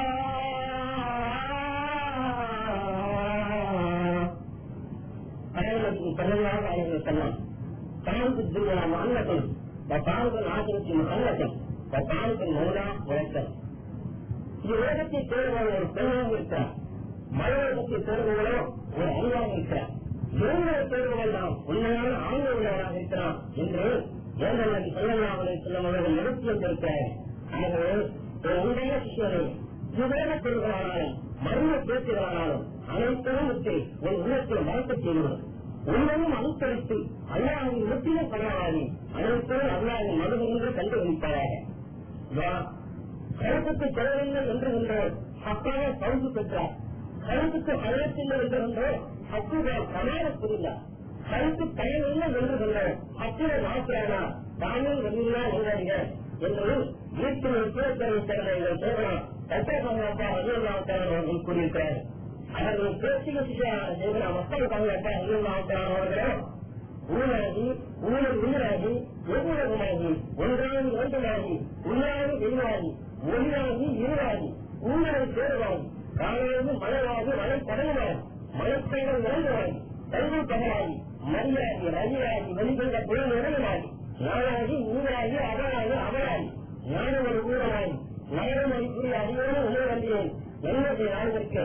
الله அனைவருக்கும் சொல்லலாம் அவர்கள் சொல்லலாம் தாழ்வு துர்வா மகன்னத்தை தாழ்வு ஆசிரியத்து மகன்னத்தை தாழ்வு மௌனா உழைத்தல் உலகத்தை தேர்வாக ஒரு பெண்ணாக இருக்கிறார் மலையோகத்தை தேர்வுகளோ ஒரு அறிவாக இருக்கிறார் இவங்களை தேர்வுகள் நாம் உண்மையான ஆய்வு உள்ளவராக இருக்கிறார் என்று ஏந்தனது சொல்லலாமலை செல்லும் அவர்கள் நிறுத்தி வந்திருக்கிறார் ஆகவே ஒரு உண்மையான சிஷியரை இவ்வேத தேர்வுகளானாலும் மர்ம பேச்சுகளானாலும் அனைத்தையும் விட்டு ஒரு உள்ளத்தில் மறக்க செய்வது உண்மையும் அனுசரித்து அல்லாவின் முற்றிய பரவாதி அனைத்தையும் அல்லாவின் மதுவென்று கண்டுபிடிப்பாராக கருத்துக்கு செலவில்லை என்று கொண்டோர் அப்பாக பகுதி பெற்றார் கருத்துக்கு பயணத்தில்லை என்று கொண்டோர் அக்குகள் கமார புரிந்தார் கருத்து பயனில்லை என்று கொண்டோர் அக்குட மாற்றானா தானே வெளியிலா என்றாங்க என்று வீட்டில் உத்தியோகத்தை சேர்ந்த எங்கள் சோழனா சத்திரசங்கப்பா அஜயமாவட்டாளர்கள் கூறியிருக்கிறார் அவர்கள் பேசிய செய்கிற மக்கள் பங்கப்பா அஜயமாவட்டாளர்களும் ஊழலாகி ஊழல் உயிராகி எவ்வளவுமாகி ஒன்றாகி ஒன்றாகி உள்ளாகி வெளியாகி ஒளியாகி இருளாகி ஊழலை தேர்வாகி காலையிலிருந்து மழையாகி மழை படகுவாகி மழைப்பெய்தல் இறங்குவாகி கல்வி பகலாகி மரியாகி ரவியாகி வெளிவந்த புயல் இறங்கலாகி நாளாகி ஊராகி அவராகி அவராகி ஞான ஒரு ஊழலாகி நயனமொழி கூறிய அறிவோடு உணவு வந்தேன் என்னுடைய நாள்களுக்கு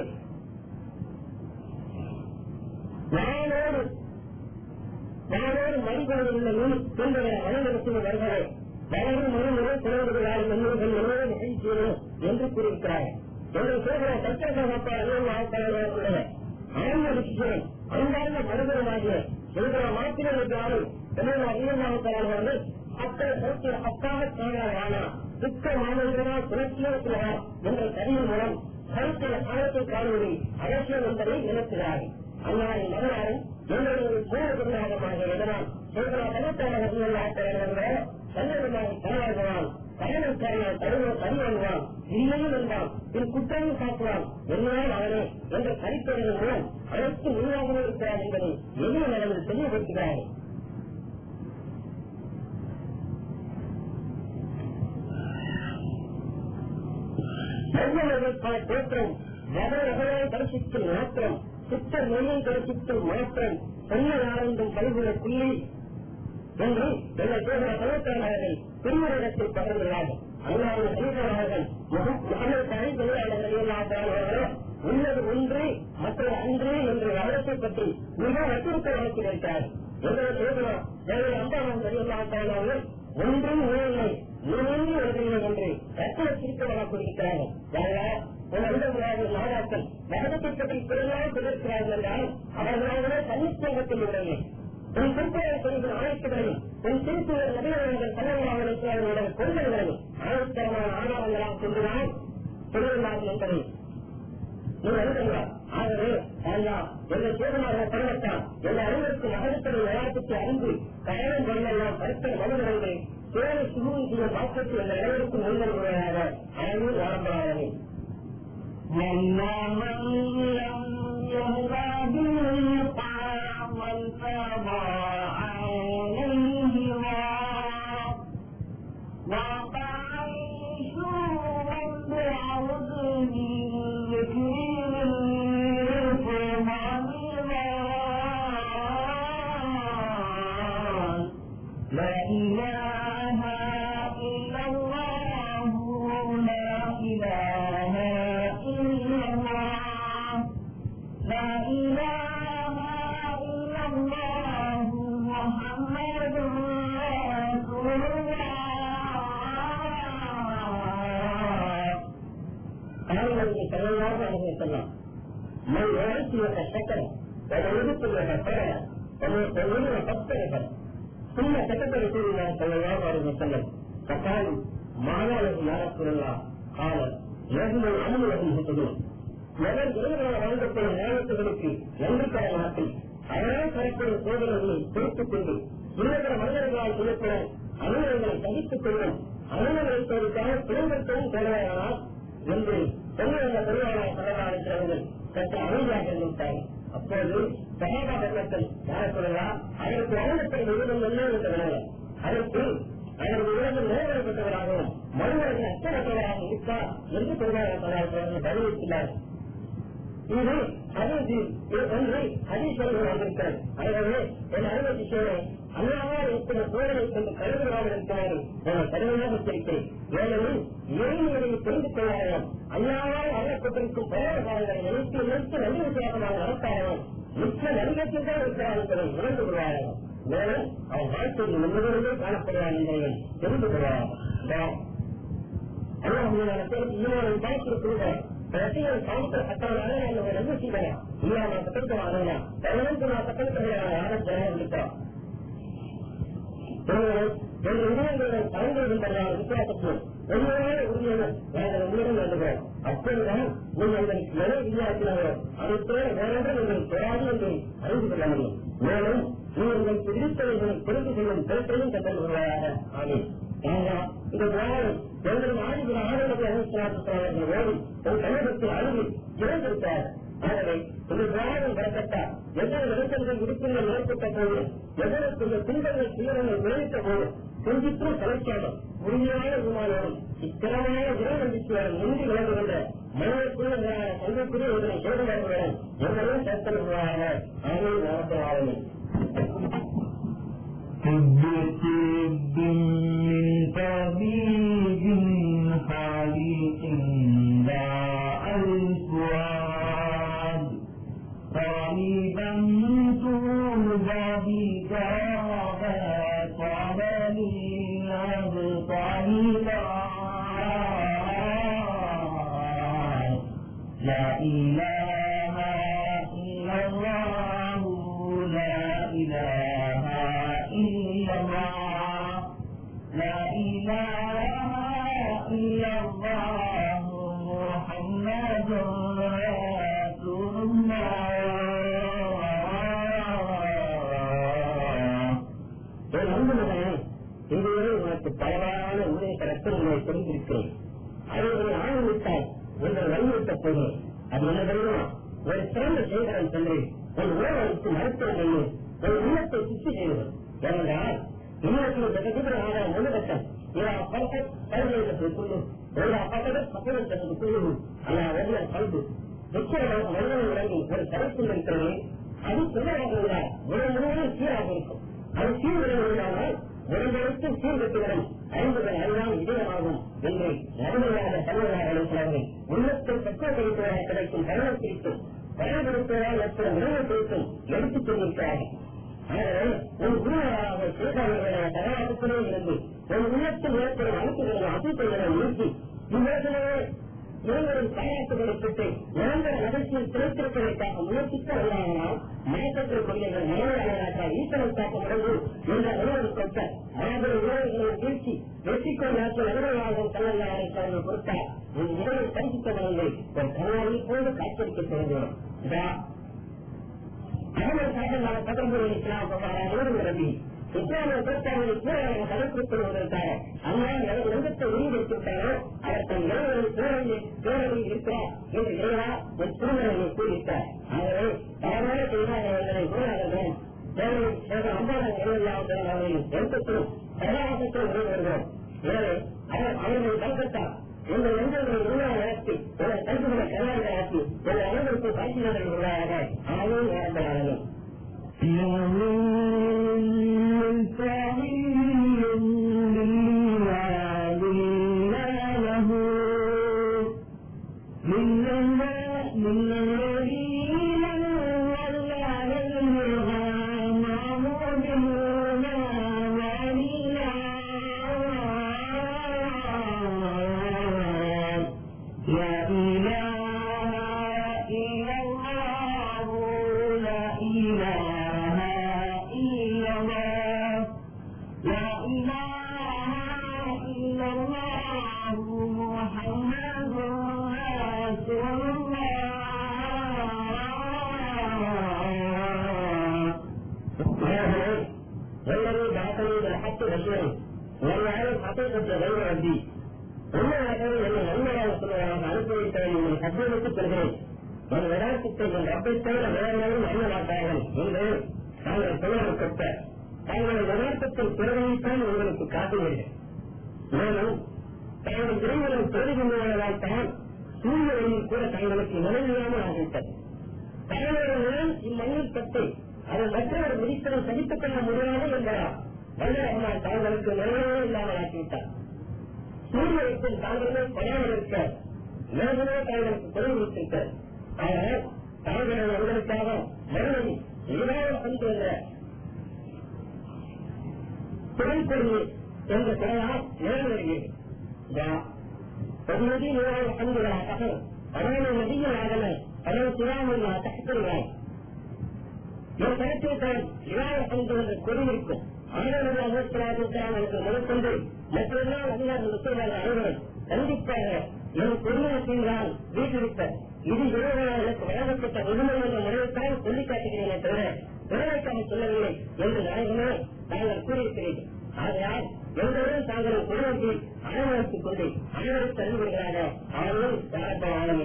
நாளோடு நாளோடு மறுபடியில் உள்ள துன்பங்களை அனைவருக்கும் வருகிறேன் வளரும் மறுமுறை குழந்தைகளால் என்னுடன் என்னோடு நிகழ்ச்சியோம் என்று கூறியிருக்கிறார்கள் எங்கள் சோதர சத்திரசகப்பா அலுவலக ஆன்மரிக்கிறேன் அன்பார்ந்த மனிதனாகிய எங்களை மாத்திரம் என்றாலும் என்னோட அலுவலகத்தாளர்கள் அத்தனை சத்திய அப்பாக தேவையான துக்க மாணவர்களால் புரட்சியோ என்ற கருவின் மூலம் கருத்திய காலத்தை காணுவதை அவசியம் என்பதை நினைக்கிறார்கள் அன்னாரின் மகனாரும் எங்களுடைய மூலகுருநாதமாக எதனால் சோதரா தனித்தாளர்கள் சந்தர்ப்பமாக தலைவர்களால் பயணக்காரனால் தருவ பரிவாங்குவான் இல்லையும் என்றால் என் குற்றம் காட்டுவான் என்னால் அவனே என்ற கருத்தறிவின் மூலம் அனைத்து உருவாகவே இருக்கிறார் என்பதை எளிய நிலையில் தெளிவுபடுத்துகிறார்கள் மனிதர்கள் பல தோற்றம் வகை வகையாய் தரிசிக்கும் மாற்றம் சுத்த மொழியை தரிசிக்கும் மாற்றம் சொன்ன ஆரம்பம் பல்குற புள்ளி என்று எங்கள் சோதர பலத்தாளர்கள் திருமணத்தில் பகிர்ந்துள்ளார்கள் அல்லாத சீதரார்கள் முகமது தாய் தொழிலாளர்கள் உள்ளது ஒன்று மற்றது அன்று என்ற வளர்ச்சி பற்றி மிக வற்புறுத்த வளர்ச்சி வைத்தார் எங்களை சோதரா எங்கள் அம்பாவன் தொழிலாளர்கள் ஒன்றும் இல்லை இணைந்து வருகிறீர்கள் என்று ரத்தன சிரிக்க கொடுக்கிறார்கள் உணர்ந்தவர்களாக நாடாக்கள் நகரத்தை பற்றி குறையாக பிறக்கிறார்கள் என்றால் அவர்களாகவே தன்னிச்சங்கத்தில் உள்ளது உன் திருப்பதி செய்த அனைத்துகளையும் உன் திருப்பூர் நபிகள் தலைவராக இருக்கிறவர்களுடைய கொள்கைகளையும் ஆயிரத்தரமான ஆதாரங்களாக கொண்டுதான் சொல்லுகிறார்கள் என்பதை நீ எழுதுகிறார் ஆகவே ஐயா எங்கள் சேதமாக பருவத்தால் எங்கள் அனைவருக்கு நகரத்தினை விளையாட்டுக்கு அறிந்து கயனம் கொள்ளெல்லாம் கருத்தை மனிதர்கள் சேவை சுமூக செய்ய பாக்கத்து எங்கள் அனைவருக்கும் முன்வருவதாக அனைவரும் ஆரம்பராகவே وَمَا مَنْ لَمْ يَهْدَ بِالْقَامَ الْفَضَى عَلَيْهِ رَاء وَطَعِيشُ بِعَوْدٍ ذِكْرٍ فَمَنْ لا إله إلا الله لا إله إلا الله لا إله إلا الله محمد رسول الله ஆளுநருக்கு செல்லலாம் அனுபவிக்கலாம் من يعيش يتشكر ويرزق يتفرع ومن يتفرع ثم كتب رسول الله صلى الله عليه وسلم فقالوا ما له يا رسول الله قال لازم العمل وهم يهتدون எவர் இறைவனை வழங்கப்படும் நேரத்துகளுக்கு நன்றி தர மாட்டேன் அதனால் தரப்படும் சோதனைகளை பொறுத்துக் கொண்டு இன்னொரு மனிதர்களால் செய்யப்படும் அனுமதிகளை சகித்துக் கொள்ளும் அனுமதிகளை தோற்காக பிறந்தற்கவும் தேவையானால் என்று சொல்லுகின்ற தொழிலாளர் சொல்லலாளர்கள் சற்று அமைதியாக இருந்துவிட்டார் அப்போது சகாபா தர்மத்தில் யார் சொல்லலாம் அதற்கு வழங்கப்பட்ட விருதம் என்ன என்று வினவல் அதற்கு அதற்கு விருதம் நிறைவேற்றப்பட்டவராகவும் மறுவர்கள் அச்சமற்றவராக இருக்கார் என்று தொழிலாளர் பதிவிட்டுள்ளார் இது அதற்கு ஒன்று அதீஸ்வரர்கள் வந்திருக்கிறது ஆகவே என் அனுமதி சேவை அல்லாமல் இருக்கிற சோழனை கொண்டு கருதுகளாக இருக்கிறாரு என கருமையாக தெரிவிக்கிறேன் ஏனெனில் இறைநிலையை தெரிந்து கொள்ளாதவன் அல்லாமல் அறப்பட்டிருக்கும் பலவகாரங்களை நினைத்து நினைத்து நன்றி விசுவாசமாக நடத்தாதவன் மிக்க நடிகத்தில் தான் இருக்கிறான் என்பதை உணர்ந்து கொள்வார்கள் மேலும் அவன் வாழ்க்கையில் முன்னிலிருந்தே காணப்படுவான் என்பதை தெரிந்து கொள்வார்கள் அல்லாஹ் பேருக்கு ஈமானை பார்த்திருக்கிறார் ரசிகர் சமுத்திர சட்டங்களாக நம்ம என்ன செய்யலாம் இல்லாம சட்டத்தை வாங்கலாம் பதினஞ்சு நான் சட்டத்தை யாரும் ஜனம் இருக்கிறோம் எங்கள் உதயங்களுடன் கலந்துகின்றன வித்தியாசத்தில் உண்மையான உரிமைகள் நாங்கள் உங்களிடம் வேண்டுகிறோம் அப்பொழுதுதான் நீங்கள் எங்களுக்கு எதை விளையாட்டினாரோ அதை தவிர வேறொன்றும் நீங்கள் பெறாது என்று அறிந்து கொள்ள முடியும் மேலும் நீங்கள் உங்களுக்கு விதித்தவைகளை தெரிந்து கொள்ளும் பொருட்களையும் கற்றுக் கொள்வாயாக ஆமீன் இந்த தியானம் எங்கள் ஆதிபுர ஆரோக்கிய அமைச்சர் அவர்கள் ஓடி ஒரு கண்ணகத்தில் அழுது இறந்திருக்கிறார் ஆகவே இந்த திராவிடம் பெறப்பட்ட எவ்வளவு நெருக்கங்கள் விடுப்புகள் ஏற்பட்ட போது எவ்வளவு இந்த துன்பங்கள் துயரங்கள் விளைவித்த போது கொஞ்சிற்றும் தலைக்காமல் உறுதியான விமானம் இத்திறமையான இறை நம்பிக்கையாளர் முந்தி விளங்குகின்ற மனிதக்குள்ள சங்கக்கூடிய இதனை சேதமாக்குகிறோம் எவரும் சேர்த்தல்களாக ஆமே நடத்துவார்கள் طب طب من طبيب خالق داء الفؤاد طبيبا توبى بك طاب للأبطال لا إله إلا الله لا إله إلا الله لا إله إلا الله محمد رسول الله என் அன்பு மகனே இதுவரை உனக்கு பலவான உண்மை கருத்துகளை தெரிந்திருக்கிறேன் அதை ஆரம்பித்தால் உங்கள் வலியுறுத்த போகிறேன் அது என்ன தெரியுமா ஒரு சிறந்த செய்கிறேன் சொல்லி ஒரு உணவளித்து மருத்துவம் பண்ணி ஒரு உள்ளத்தை சுற்றி செய்வது ஏனென்றால் இன்னொரு ஜெகதிபுர ஆதாரம் ஒன்று கட்டம் ఇలా పలక పైన ஒரு அப்பட்டத பக்கத்தில் சொல்லுவோம் அல்ல ஒரு பண்பு நிச்சயமாக மனிதன் விளங்கி ஒரு கருத்து இருக்கிறது அது சுகமாக இருந்தால் உடல் முழுவதும் சீராக இருக்கும் அது சீர்விடாமல் உடம்பெடுத்து சீர்கட்டுவிடும் ஐந்துகள் அறிவான் இதயமாகும் என்று நடுமையாக தமிழக சொல்வார்கள் உள்ளத்தை பக்குவப்படுத்துவதாக கிடைக்கும் கருணம் குறித்தும் பயன்படுத்துவதால் ஏற்படும் உணவு குறித்தும் எடுத்துச் சொல்லியிருக்கிறார்கள் ஆகவே ஒரு குருவாக சிறுபான்மையான தகவலுக்குள்ளே இருந்து ஒரு உள்ளத்தில் ஏற்படும் அழுத்துகளை அசைப்புகளை நிறுத்தி இவ்வுலகிலேயே இருவரும் பாராட்டுகளை பெற்று நிரந்தர மகிழ்ச்சியில் திரைத்திருப்பதற்காக முயற்சிக்க வந்தானால் மயக்கத்தில் கொள்ளைகள் மனநிலையாளர்கள் ஈசனம் காக்க முடியும் என்ற உணர்வு கொண்ட மாபெரும் உறவுகளை வீழ்ச்சி வெற்றிக்கொள் நாட்டில் நடுவராகவும் கல்லல்லாரை தனது பொறுத்தார் இந்த உறவை பரிசுத்தவர்கள் ஒரு கண்ணாடியை போது காட்சியளிக்க தொடங்குவோம் அகமது சாஹிபான பத்தொன்பது இஸ்லாம் நபி இஸ்லாமிய கோட்பாடுகளை பூரணமாக கடைபிடிப்படுவதற்காக அல்லாஹ் எனது நெஞ்சத்தை உறுதிப்படுத்திவிட்டாரோ அவர் தன் இளைஞரை பேரணியில் பேரணியில் இருக்கிறார் என்று இறைவா என் திருமணத்தை கூறியிருக்கார் ஆகவே தவறான செய்வார்கள் குருநாதர்கள் தேவை சேத அம்பாளன் இறைவல்லாமல் அவர்களின் எழுத்தத்திலும் பிரகாசத்தில் உணர்வு வருகிறோம் எனவே அவர் அவர்களை கல்கத்தார் எங்கள் நண்பர்களை உருவாக நடத்தி உங்கள் கல்விகளை கல்யாணத்தை ஆக்கி உங்கள் அனைவருக்கும் பரிசீலனை உள்ளதாக ஆளும் நேரங்கள் لا إله إلا الله لا إله إلا الله لا إله إلا الله محمد رسول الله والذي بعثني بالحق بشيرا وليعلم حقيقة غير ربي உண்மையாகவே என்னை நன்மையாக சொல்வதாக அனுப்பி வைத்தவன் உங்களை சத்தியமிட்டு சொல்கிறேன் என் விடாசித்தை என் ரப்பை தவிர வேறு யாரும் அறிய மாட்டார்கள் என்று தாங்கள் பெயர் கொட்ட தங்கள் யதார்த்தத்தின் பிறவையைத்தான் உங்களுக்கு காட்டுவீர்கள் மேலும் தங்கள் இறைவனம் பெருகின்றவர்களால் தான் சூழ்நிலையில் கூட தங்களுக்கு நிலையில்லாமல் ஆகிவிட்டது தலைவர்கள் இம்மண்ணில் பட்டு அதை மற்றவர் விதிப்பதை சகித்துக் கொள்ள முடியாது என்பதால் வல்லரகமான் தாங்களுக்கு நிலையே இல்லாமல் ஆக்கிவிட்டார் சூரியத்தில் தாங்களே படாமல் இருக்க மேலே தாங்களுக்கு குறை வைத்திருக்க ஆனால் தாங்கள் அவர்களுக்காக மறுபடி ஏதாவது கொண்டு வந்த திரைப்பொருள் என்ற குறையால் நிறைவேறுகிறது والذي يرى الحمد لله تقر أمام النبي العالمين فلو سلام الله تحت الغاية என் கருத்தை இவாய கொண்டு என்ற கொடி இருக்கும் ஆனந்த அமர்த்தராஜனுக்கு முதற்கொண்டு மற்றெல்லாம் அதிகாரம் முக்கியமான அனைவரும் கண்டிப்பாக என் குடும்பத்தின்தான் வீட்டிருக்க இது இறைவனால் எனக்கு வழங்கப்பட்ட விடுமுறை என்ற முறையைத்தான் சொல்லிக் காட்டுகிறேனே தவிர பிறவைக்காக சொல்லவில்லை என்று நாயகமே நாங்கள் கூறியிருக்கிறீர்கள் ஆகையால் எங்களுடன் தாங்கள் தாங்களும் குடும்பத்தை அனுபவித்துக் கொண்டு அனைவருக்கு அறிவுறுகிறாக அவர்களும் தரப்படாமல்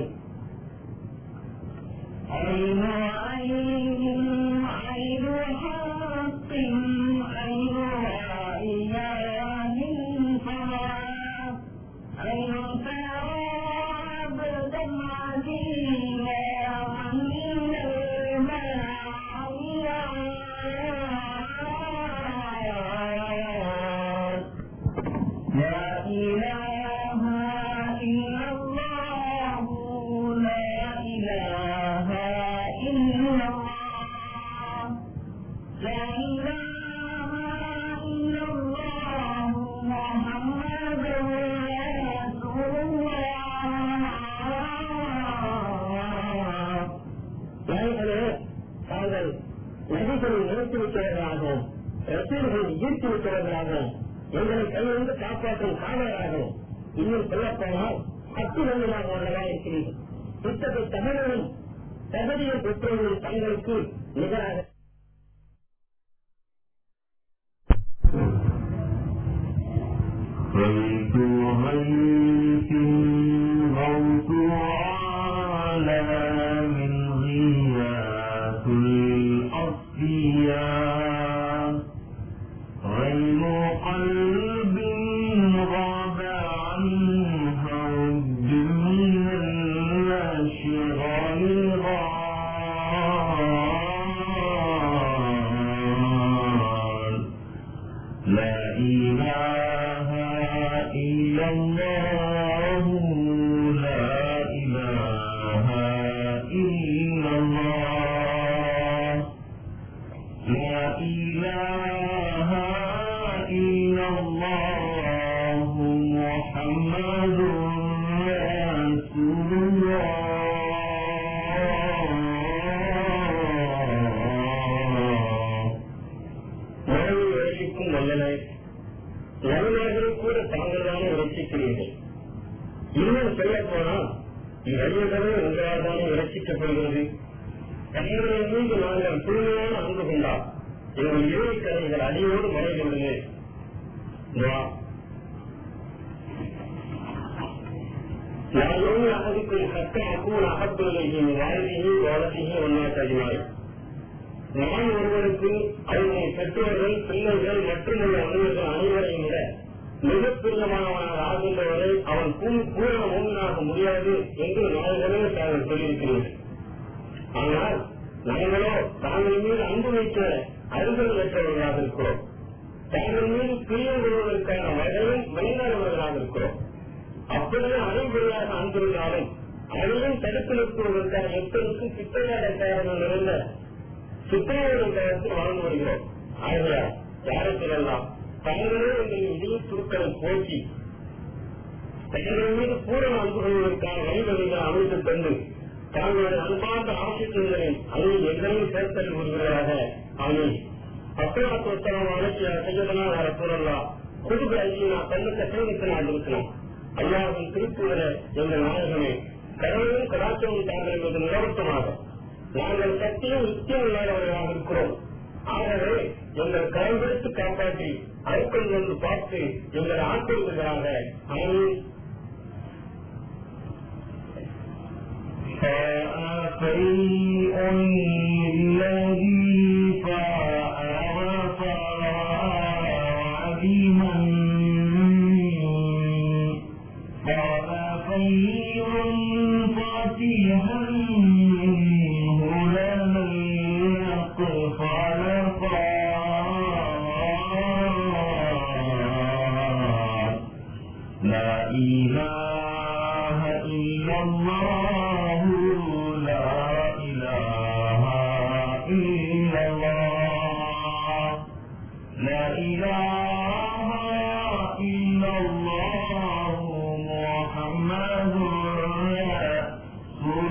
عين عين عين حق عين إياه فما عين ترى عبدا عزيزا من المعيات لا إله إلا الله لا إله إلا الله لا إله إلا الله محمد رسول الله நாயகனே தாங்கள் நதிகளை நிறுத்தி விட்டவர்களாகவும் ரசீல்களை ஈர்த்து விட்டவர்களாகவும் எங்களை கையிலிருந்து காப்பாற்றும் காவலராகவும் இன்னும் சொல்லப்போனால் சக்தி வந்ததாக உள்ளதா இருக்கிறீர்கள் இத்தகைய தமிழர்களும் தகுதியை பெற்றவர்கள் தங்களுக்கு நிகராக بيت غيث غوث عالم غياث الأصفياء غيم قلب غاب عنها رد من الأشغال غال لا إله إلا الله لا إله إلا الله لا إله إلا الله محمد رسول الله மனதை யோசிக்கும் வல்லனை நவநாயகரை கூட தாங்கள் தானே ரசிக்கிறீர்கள் இன்னும் சொல்ல போனால் இவ்வழியதவே உங்களால் தானே ரசிக்கப்படுகிறது தங்களின் மீது நாங்கள் தூய்மையான அன்பு கொண்டால் எங்கள் இறுதி கதைகள் அடியோடு மறைகிறது வா நான் எவ்வளவு அகதிக்கு சட்ட அக்கூன் அகத்துவதைக்கு வாழ்க்கையை வாழத்தையும் ஒன்றா தருவாய் நான் ஒருவருக்கு அவருடைய பெற்றோர்கள் பிள்ளைகள் மற்றும் உள்ள அனைவர்கள் அனைவரையும் விட மிகப் பிரியமானவனாக ஆகின்றவரை அவன் பூ- பூரண மூமினாக முடியாது என்று நாயகமே தாங்கள் சொல்லியிருக்கிறீர்கள் ஆனால் நாங்களோ தாங்கள் மீது அன்பு வைக்க அருகல் பெற்றவர்களாக இருக்கிறோம் தாங்கள் மீது பிரியம் கொள்வதற்கான வகையும் விளையாடுவர்களாக இருக்கிறோம் அப்படியே அனைவரையாக அன்பிருந்தாலும் அதையும் தடுத்து நிறுத்துவதற்கான எத்தனைக்கும் சித்தையாட காரணம் நிறைந்த சித்திரையுடைய காலத்தில் வாழ்ந்து வருகிறோம் ஆகையால் யாருக்கெல்லாம் தங்களே எங்களின் இதய சுருக்களை போக்கி தங்கள் மீது பூரண அன்பு கொள்வதற்கான வழிவகைகளை அமைத்து தந்து தங்களுடைய அன்பார்ந்த ஆசிரியர்களை அதில் எங்களையும் சேர்த்தல் வருகிறாராக அணி அப்துல்லாத்து உத்தரவு அழைச்சியா செய்யதனா வர கூறலாம் குடும்ப ஐயா தன்னுக்கு சேமித்து நான் இருக்கிறோம் ஐயாவின் திருப்பூர எங்கள் நாயகமே கடவுளும் கலாச்சாரம் தாங்கள் என்பது நிலவட்டமாக நாங்கள் சக்தியும் நித்தியம் இல்லாதவர்களாக இருக்கிறோம் ஆகவே எங்கள் கரம்பெடுத்து காப்பாற்றி அழுத்தம் வந்து பார்த்து எங்கள் ஆட்கொள்வதாக ஆமீன் فأفيء الذي فأعرف عظيما قال خير فاتحا منه لمن يقفل قال لا إله إلا الله لا إله إلا الله لا إله إلا الله محمد رسول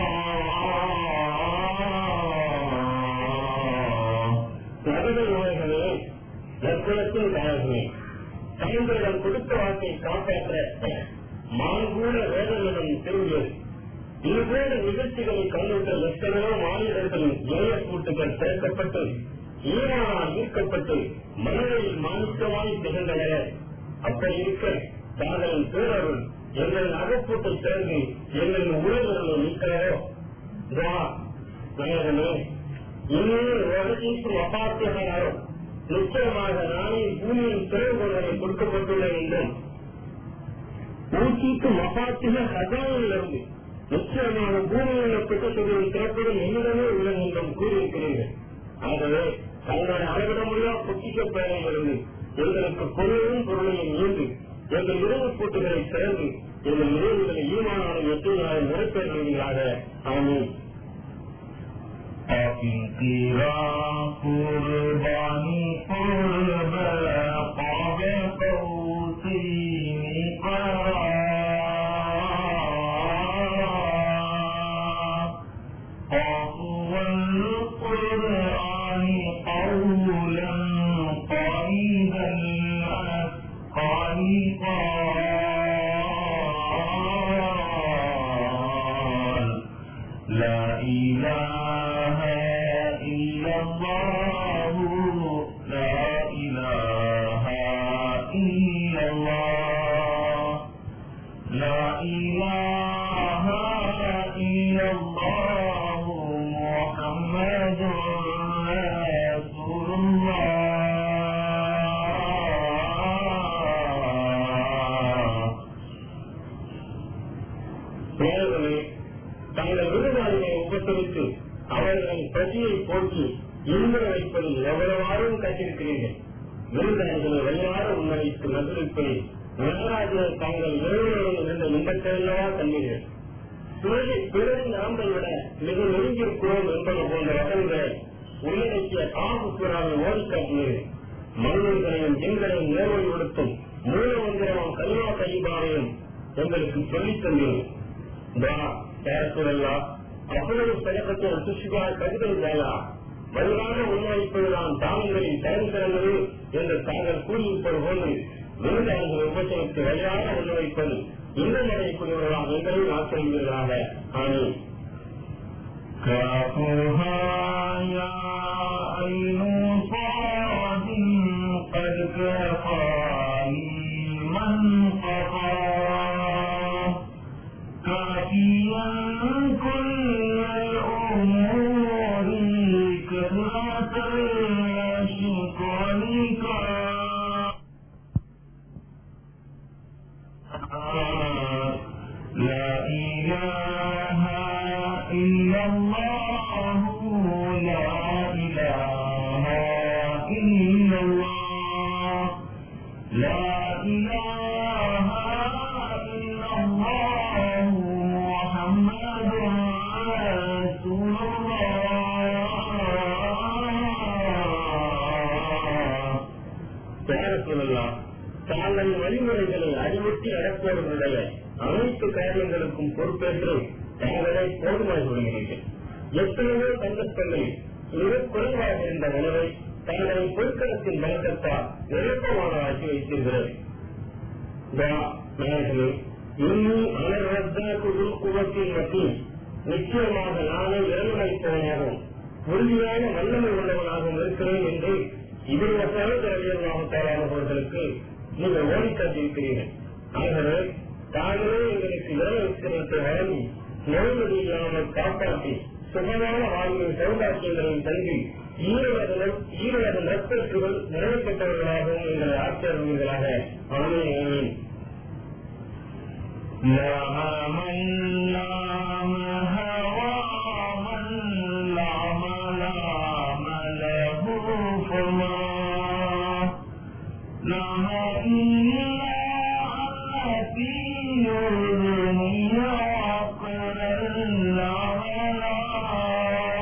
الله நடுகள் நோய்களே நற்குலத்தின் தாயகமே தங்களிடம் கொடுத்த வாக்கை காப்பாற்ற மாங்கூட வேதனிடம் திரும்பியது இதுபோல நிகழ்ச்சிகளை கண்ணுட்ட எத்தனையோ மாநிலங்களின் ஏழ கூட்டுகள் திறக்கப்பட்டு ஈரானால் ஈர்க்கப்பட்டு மனதில் மாணிக்கமாய் திகழ்ந்தனர் அப்படி இருக்க தாங்களின் பேரருள் எங்கள் அகப்பூட்டை சேர்ந்து எங்களின் உறவுகளை நீக்கிறாரோ நாயகமே இன்னும் உலகிற்கு அப்பாத்தியமானாலும் நிச்சயமாக நானே பூமியின் திறவுகோள்களை கொடுக்கப்பட்டுள்ளேன் என்றும் ஊட்டிக்கு மபாத்திக ஹஜானிலிருந்து நிச்சயமாக பூமியில் பெற்றத்தொகையை திறப்பதும் என்னிடமே உள்ளது என்றும் கூறியிருக்கிறீர்கள் ஆகவே தங்களை அளவிட முடியாத பொக்கிக்க பயணங்களிலிருந்து எங்களுக்கு பொருளையும் பொருளையும் ஈண்டு எங்கள் இரவு கூட்டுகளை திறந்து எங்கள் இரவுகளை ஈமானான எட்டு நாள் முறைப்பெறுவீர்களாக ஆமீன் أفكرا قرباني قرب قاب قوسين قرار وهو القرآن قولا قريبا قال لا إله إلا الله لا إله إلا الله لا إله إلا الله محمد رسول الله நேரங்களே தங்கள் விருதாளிகளை உபசரித்து அவர்களின் பசியை போக்கி இன்ப வைப்பதில் எவ்வளவு ஆர்வம் காட்டியிருக்கிறீர்கள் விருதாளிகளை வழியார உண்மைக்கு மகிழ்ப்பதை நடராஜர் தாங்கள் ஏழையோடு இருந்த இன்பத்தையல்லவா கண்டீர்கள் பிறகு பிறரின் ஆம்பை விட மிக நெருங்கியிருக்கிறோம் என்பது போன்ற வசனங்களை உள்ளடக்கிய காப்பு புறாவை ஓடிக்காட்டினீர்கள் மனிதர்களையும் எங்களையும் நேர்வழி கொடுத்தும் மூலமந்திரமும் கல்வா கைபாவையும் எங்களுக்கு சொல்லித் தந்தீர்கள் பேரத்துவல்லா அவ்வளவு பழக்கத்தை சுஷிகா கவிதை வேலா வலுவான உண்மைப்பதுதான் தாமங்களின் தரம் சிறந்தது என்று தாங்கள் கூறியிருப்பது போன்று விருதாளர்கள் உபசரித்து வழியாக உண்மைப்பது இன்னும் அடையக்கூடியவர்களாக எங்களையும் ஆசிரியர்களாக ஆனேன் كافها يا عين صاد قد كفاني من قضى كافيا كل الأمور كثرة شكرك لا إله إلا الله لا إله إلا الله لا إله إلا الله محمد رسول الله பேரத்துவல்லா தாங்கள் வழிமுறைகளை அறிவுறுத்தி அடக்குவர்களுடைய அனைத்து காரியங்களுக்கும் பொறுப்பேற்று தாங்களே போதுமாய் விடுகிறீர்கள் எத்தனையோ சந்தர்ப்பங்களில் மிக குறைவாக இருந்த உணவை தங்களை பொருட்களத்தின் வழக்கத்தால் நிரப்பமாக ஆக்கி வைத்திருக்கிறது நாயகமே இன்னும் அனர்வத்தாக்கு உள்குவத்தின் மற்றும் நிச்சயமாக நானே இறங்குமைப்பவனாகவும் உறுதியான வல்லமை உள்ளவனாகவும் இருக்கிறேன் என்று இவருடைய சகோதரர்களுக்கு நீங்கள் ஓடிக்காட்டியிருக்கிறீர்கள் ஆகவே தாங்களே எங்களுக்கு இறங்குத்தை வழங்கி நோய்நொடி இல்லாமல் காப்பாற்றி சுகமான வாழ்வின் சௌபாக்கியங்களையும் தங்கி ஈரலக ஈரலக நற்பற்றுகள் நிறைவேற்றவர்களாகவும் எங்களை ஆட்சியர்களாக ஆமே ஆமேன் لا من لام هوى من لام لام له فما لام إلا التي يرمي عقلا لام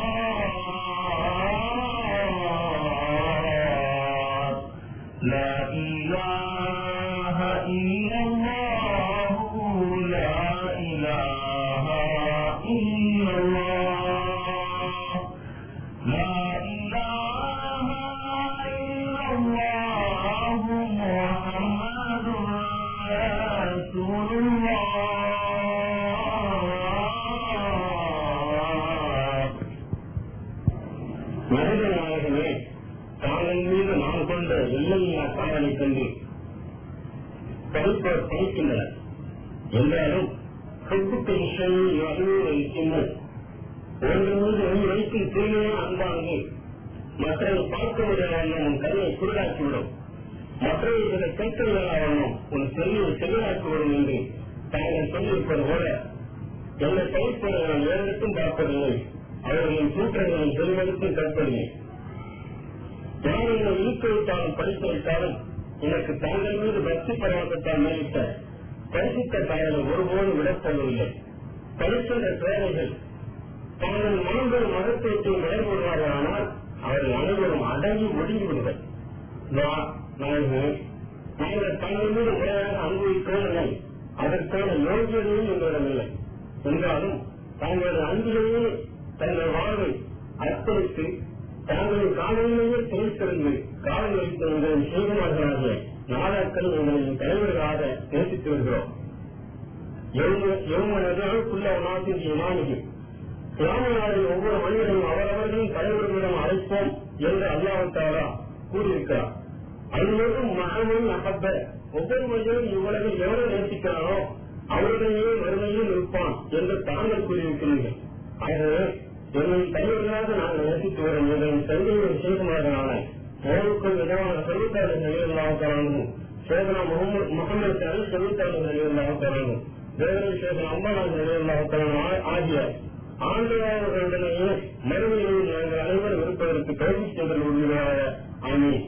لا إله إلا الله لا إله إلا الله لا إله إلا الله محمد رسول الله மனிதநாயகமே தாங்கள் மீது நாம் கொண்ட எல்லையில்லா காவலை கண்டு படிப்பவர் படிக்கின்றனர் என்றாலும் சொத்துக்கு விஷயம் அறிவு வைக்கின்றனர் ஒன்று மீது நீ வைக்கும் தூய்மையான அன்பானது மற்றவை பார்க்க முடியாத உன் கண்ணை குருடாக்கிவிடும் மற்றவர்களை கேட்கிறவர்களும் உன் செல்லியை செல்லாக்கிவிடும் என்று தாங்கள் சொல்லியிருப்பது போல என்னை பயிர்ப்பதை நான் நேரத்தும் பார்ப்பதில்லை அவர்களின் சூற்றங்களை செல்வதற்கும் கற்பதில்லை யார் என்னை ஈர்க்க வைத்தாலும் படித்து வைத்தாலும் எனக்கு தாங்கள் மீது பக்தி பரவத்தால் மேலிட்ட பரிசுத்த தாயனை ஒருபோதும் விடப்படவில்லை படிக்கின்ற சேவைகள் தங்கள் மனங்கள் மகத்துவத்தை நிலைபடுவார்கள் ஆனால் அவர்கள் அனைவரும் அடங்கி ஒடுங்கி விடுவர் நாங்கள் தங்கள் மீது முறையாக அனுபவிக்கவில்லை அதற்கான யோகியதையும் எங்களிடமில்லை என்றாலும் தங்களது அன்பிலேயே தங்கள் வாழ்வை அர்ப்பணித்து தங்களின் காலையிலேயே திரைத்திருந்து காலம் வைத்து எங்களின் செய்தவர்களாகிய நாடாக்கள் எங்களின் தலைவர்களாக நேசித்து வருகிறோம் எவ்வளவுக்குள்ள நாட்டின் இமானிக்கு கிராமநாளில் ஒவ்வொரு மனிதனும் அவரவர்களின் தலைவர்களிடம் அழைப்போம் என்று அல்லாவுத்தாரா கூறியிருக்கிறார் அனைவரும் மகனும் அகப்ப ஒவ்வொரு மனிதனும் இவ்வளவில் எவரை நேசிக்கிறானோ அவர்களையே வறுமையில் இருப்பான் என்று தாங்கள் கூறியிருக்கிறீர்கள் ஆகவே எங்களின் தலைவர்களாக நாங்கள் நேசித்து வரும் எங்களின் சந்தையை விசேஷமாகனான மோருக்கும் விதமான சொல்லித்தாளர் நிலையில்லாவுக்காரனும் சேதனா முகமது முகமது சாரி சொல்லித்தாளர் நிலையில்லாவுக்காரனும் தேவரை சேதன அம்மாநாள் நிலையில்லாவுக்காரன் ஆகிய ஆண்டுகளிடையே மறுமையில் நாங்கள் அனைவரும் இருப்பதற்கு கல்வி சென்று உறுதியாக ஆமீன்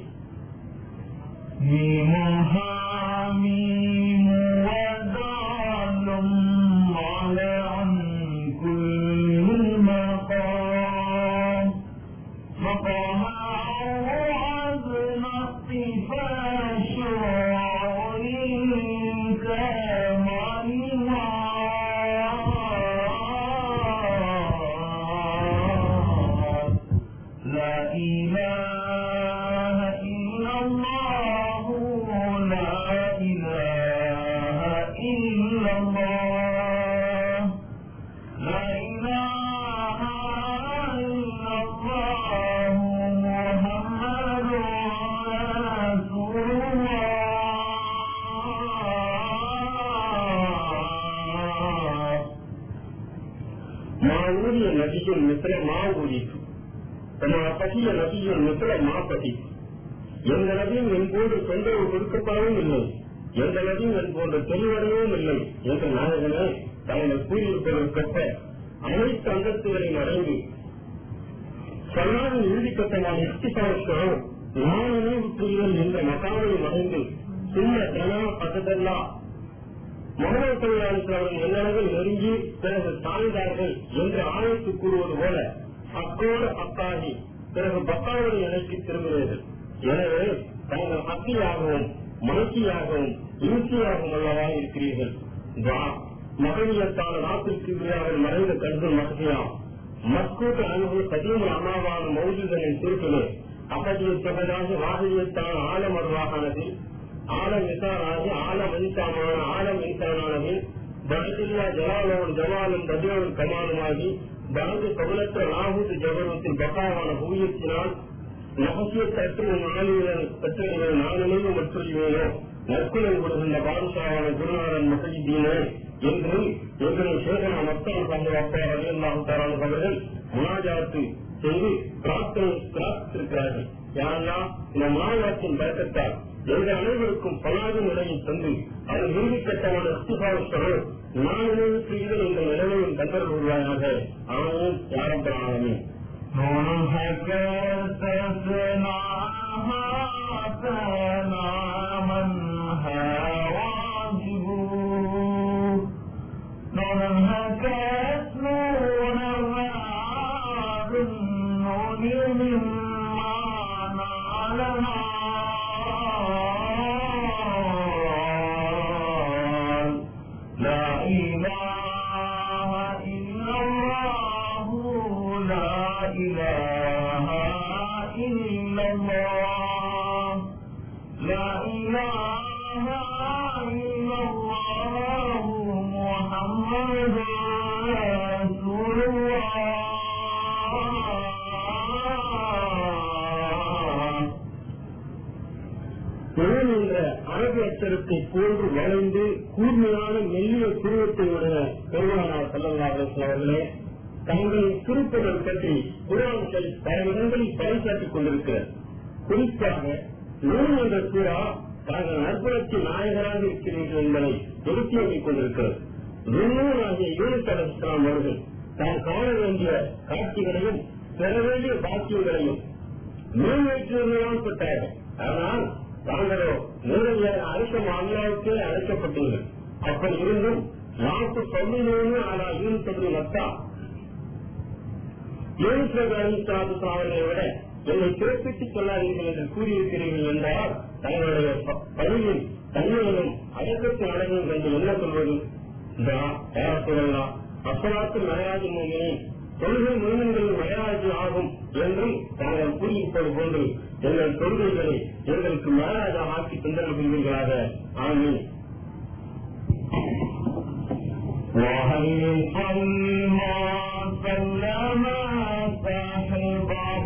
حميم ودال على عن كل مقام مقام عظم اختفاء شعور كمال لا إله إلا الله لا إله إلا الله لا إله إلا الله محمد رسول الله ما أولي نبي مثل ما أوليت وما பசிய நபியும் மித்திர மாப்பதி எந்த நபியும் என் போன்று தொந்தரவு கொடுக்கப்படவும் இல்லை எந்த நபியும் என் போன்ற தெளிவடையவும் இல்லை என்று நாயகனே தாங்கள் கூறியிருப்பதற்கொப்ப அனைத்து அந்தஸ்துகளையும் அடைந்து சல்லாவின் இறுதிக்கட்டமான இஸ்திபாவுக்கும் நான் நினைவு புரிதல் என்ற மகாவையும் அடைந்து சின்ன தனா பததல்லா முகமது தொழிலாளர்கள் அவர்கள் எல்லளவில் நெருங்கி பிறகு சாய்ந்தார்கள் என்று ஆணைத்து கூறுவது போல அக்கோடு அக்காகி பிறகு பக்காவோடு நிலைக்கு திரும்புகிறது எனவே தாங்கள் ஹக்கியாகவும் மகிழ்ச்சியாகவும் இனிச்சியாகவும் அல்லவா இருக்கிறீர்கள் மகளியத்தான நாட்டிற்கு அவர்கள் மறைந்த கருது மகிழ்ச்சியாம் மக்கூட்டு அணுகு கதீமல் அமாவான மௌஜுதனின் திருப்பிலே அகதிய தொகையாக வாகியத்தான ஆலமர்வாகானது ஆலம் விசாராகி ஆலம் இன்சாமான ஆலம் இன்சானானது பரதில்லா ஜலாலோடு ஜவாலும் பதியோடு கமாலுமாகி பரது கவலற்ற ராகுது ஜபரத்தின் பக்காவான பூயத்தினால் நகசிய தத்துவ நாளினர் பெற்றவர்கள் நாளிலேயும் மற்றொழிவேனோ நற்குலை விடுகின்ற பாதுஷாவான குருநாதன் மசஜிதீனே என்று எங்களை சேகன மக்கள் பங்கு அப்பார் அல்லாஹாரான அவர்கள் முனாஜாத்து செய்து பிரார்த்தனை பிரார்த்தித்திருக்கிறார்கள் யாரெல்லாம் இந்த முனாஜாத்தின் பழக்கத்தால் எங்கள் அனைவருக்கும் பலாது நிலையை தந்து அது நீதிக்கட்டமான இஸ்திபாவுக்கு நான் நினைவு செய்த இந்த நிலைமையின் தந்தர் உருவாயாக ஆணையும் யாரம் பெறாமே نوحك تسنعها تنامنها واجب نوحك نور الرعاد النور مما نعلم لا إله إلا الله لا إله إلا الله لا إله إلا الله محمد رسول الله நான் என்ற அரபிய நட்சத்திரத்தை போன்று வளைந்து கூர்மையான மெல்லிய குருவத்தை உடைய பெருமானார் செல்லல்லாஹ் அவர்களே தங்களின் திருப்பதல் பற்றி குரான்கள் பல இடங்களில் பறைசாற்றிக் கொண்டிருக்கிறது குறிப்பாக நூல் என்ற சூறா தாங்கள் நற்புணர்ச்சி நாயகராக இருக்கிறீர்கள் என்பதை எடுத்துரைத்துக் கொண்டிருக்கிறது நுண்ணூல் ஆகிய யூனிட் அலிஸ்லாம் அவர்கள் தான் காண வேண்டிய காட்சிகளையும் பெற வேண்டிய பாக்கியங்களையும் நிறைவேற்றுவதையும் பெற்றார்கள் ஆனால் தாங்களோ நேரடியாக அரசம் அல்லாவுக்கே அழைக்கப்பட்டீர்கள் அப்படி இருந்தும் நாட்டு பதினேழு ஆனால் யூனிட் நத்தா யூனிட் அலிஸ்லாத்து அவர்களை விட என்னை பிறப்பித்துக் கொள்ளாதீர்கள் என்று கூறியிருக்கிறீர்கள் என்றால் தங்களுடைய ப- பணியில் தன்மையிலும் அடக்கத்தின் அழகும் என்று என்ன சொல்வது சொல்லலாம் அப்பலாத்து மகராஜ் மூமினி தொழுகை முழுமைகளின் மகராஜ் ஆகும் என்றும் தாங்கள் கூறியிருப்பது போன்று எங்கள் கொள்கைகளை எங்களுக்கு மகராஜா ஆக்கி தந்தல் புரிவீர்களாக ஆமீன் وهل صلى سلم صاحب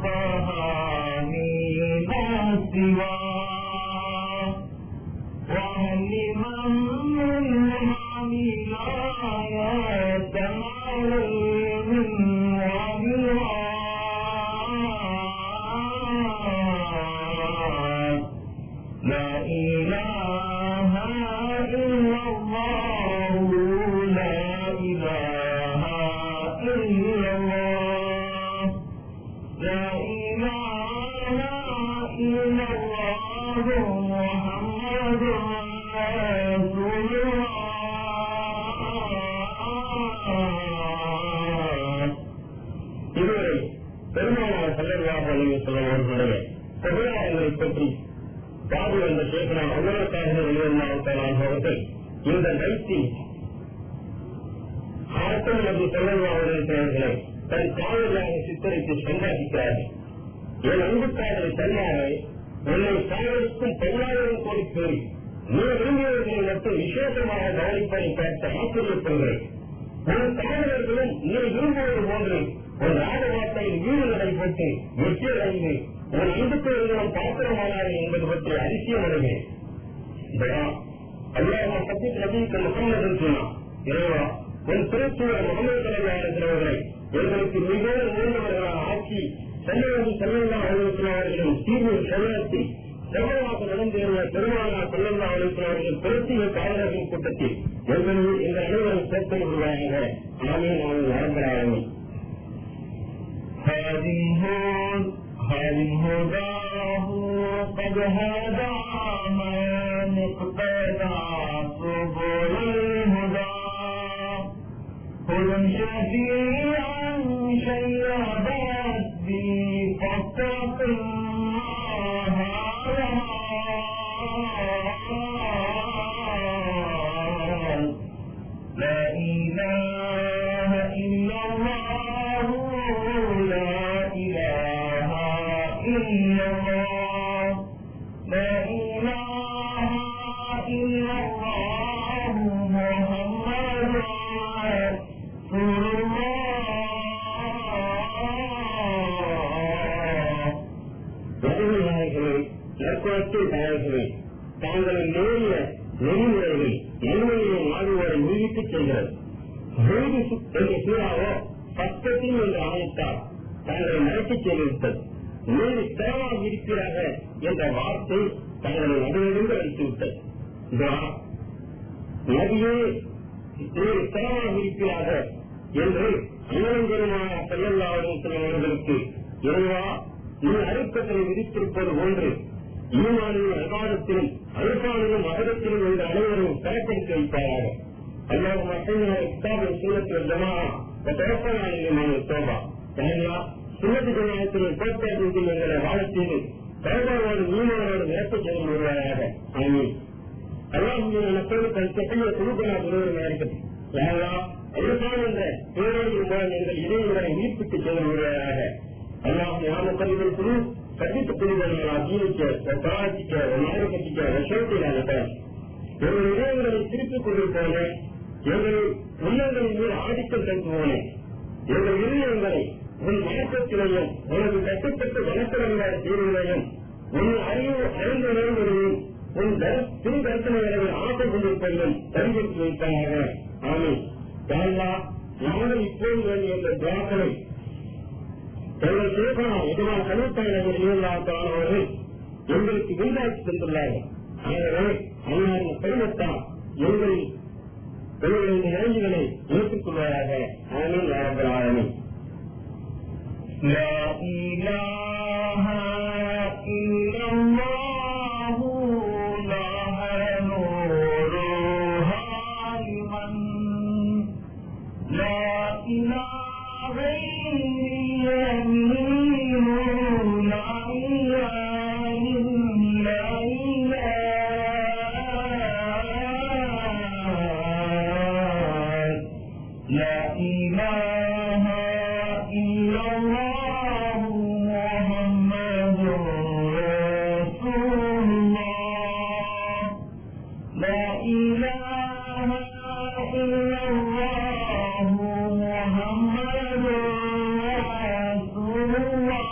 طهامين سوى وهل لمن منها ولاية عليهم وبالغاية لا إله إلا الله لا إله إلا الله لا إله إلا الله محمد رسول الله இதுவரை பெருமானார் செல்லவாக செல்லும் அவர்களுடைய புகழாரங்களை பற்றி பாபு என்ற சேகனா அவ்வளவுக்காக வெளிவந்தாவுக்கான அவர்கள் இந்த நைட்டில் ஆட்டம் என்று செல்லவாக தன் காவலாக சித்தரித்து சம்பாதிக்கிறார்கள் என் அன்பு காதலை தன்னாரை உன்னை காவலுக்கும் பல்லாயிரம் கோடி பேர் நீ விரும்பியவர்களை மட்டும் விசேஷமாக கவனிப்பதை பார்த்து ஆச்சரியப்படுகிறேன் உன் காவலர்களும் நீ விரும்புவது போன்று உன் ராஜவார்த்தையில் வீடு நடைபெற்று வெற்றி அடைந்து உன் அன்புக்கு இருந்தவன் பாத்திரமானார்கள் என்பது பற்றி அதிசயம் அடைகிறேன் அல்லாஹ் பத்தி நபிக்கு முகமது சொன்னான் இறைவா உன் திருச்சூழல் முகமது தலைவராக இருக்கிறவர்களை எங்களுக்கு மிகவும் உயர்ந்தவர்களாக ஆக்கி செல்லவது செல்லல்லா அவர்களும் தீர்வு செல்லத்தி செவ்வமாக நடந்தேறிய பெருமானா செல்லல்லா அவர்களும் பெருத்திய காவலர்கள் கூட்டத்தில் எங்களை இந்த அனைவரும் சேர்த்து விடுவாங்க நாமே நாங்கள் நடக்கிறார்கள் هذه هود هذه هداه قد هدى من اقتدى سبل الهدى هدى شفيعا شيبت بي فاتق الله لها لا إله إلا الله لا إله إلا الله لا إله إلا الله محمد رسول الله வறுமையாளர்களே நற்குணத்தில் தாயர்களே தாங்களின் நேரிய நெறிமுறைகள் நன்மையை நாடுவோரை நீடித்துச் செல்கிறது ஜோதி என்ற சூறாவோ பக்கத்தில் என்ற ஆயத்தால் தங்களை நடத்திச் சென்றிருத்தது நீதி தேவாக இருக்கிறாக என்ற வார்த்தை தங்களை நடுவிலிருந்து அளித்துவிட்டது துஆ. நபியே நீர் தேவாக இருக்கிறாக என்று அண்ணன் செல்லல்லாவதும் அவர்களுக்கு இறைவா நீ அழுத்தத்தை விதித்திருப்பது போன்று ஈமானின் அகாதத்திலும் அழுப்பானிலும் அகதத்திலும் உள்ள அனைவரும் கணக்கெடுத்து வைப்பாராக அல்லாஹ் மக்கள் கிதாபின் சூழத்தில் ஜமா தொடக்கமான தோபா தனியா சுண்ணத்து ஜமாத்தின் கோட்பாட்டில் எங்களை வாழச் செய்து தோபாவோடு ஈமானோடு நிரப்ப செய்து வருவாயாக ஆமீன் அல்லாஹ் மக்களுக்கு கட்டிய குழுக்களாக ஒருவரும் இருக்கட்டும் யாரா அழுப்பான் என்ற பேரோடு மூலம் எங்கள் இடையூறை உயிர்ப்பித்து செய்து வருவாயாக அல்லாஹ் ஞாபகத்தில் குழு கட்டித்து குழுக்களை ஜீவிக்க பிரார்த்திக்க மாறுபட்டிக்க விஷயத்தில் அனுப்பலாம் எங்கள் இதயங்களை திருப்பிக் கொண்டிருப்போனே எங்கள் உள்ளங்களின் மீது ஆதிக்கம் செலுத்துவோனே எங்கள் இதயங்களை உன் வணக்கத்திலையும் உனது கட்டுப்பட்டு வணக்கமில்லாத தீர்வுகளையும் உன் அறிவு அறிந்த நேர்வதையும் உன் திரு தரிசனங்களை ஆசை கொண்டிருப்பதையும் பரிசீலித்து வைப்பாயாக ஆமே யாரா நாங்கள் இப்போது வேண்டிய இந்த துவாக்களை எங்கள் சேகா எதிரான கணிப்பாளர்கள் இருந்தார்கள் எங்களுக்கு வீடாக்கி தந்துள்ளார்கள் ஆகவே அன்னாரின் பெருமத்தால் எங்கள் எங்களின் இறங்கிகளை ஏற்றுக்கொள்வதாக ஆமீன் யாரங்கள் ஆரம்பி لا إله إلا الله لا نورها لمن لا إله إلا اليمين لا إله إلا الله لا إله إلا الله محمد رسول الله لا إله إلا الله محمد رسول الله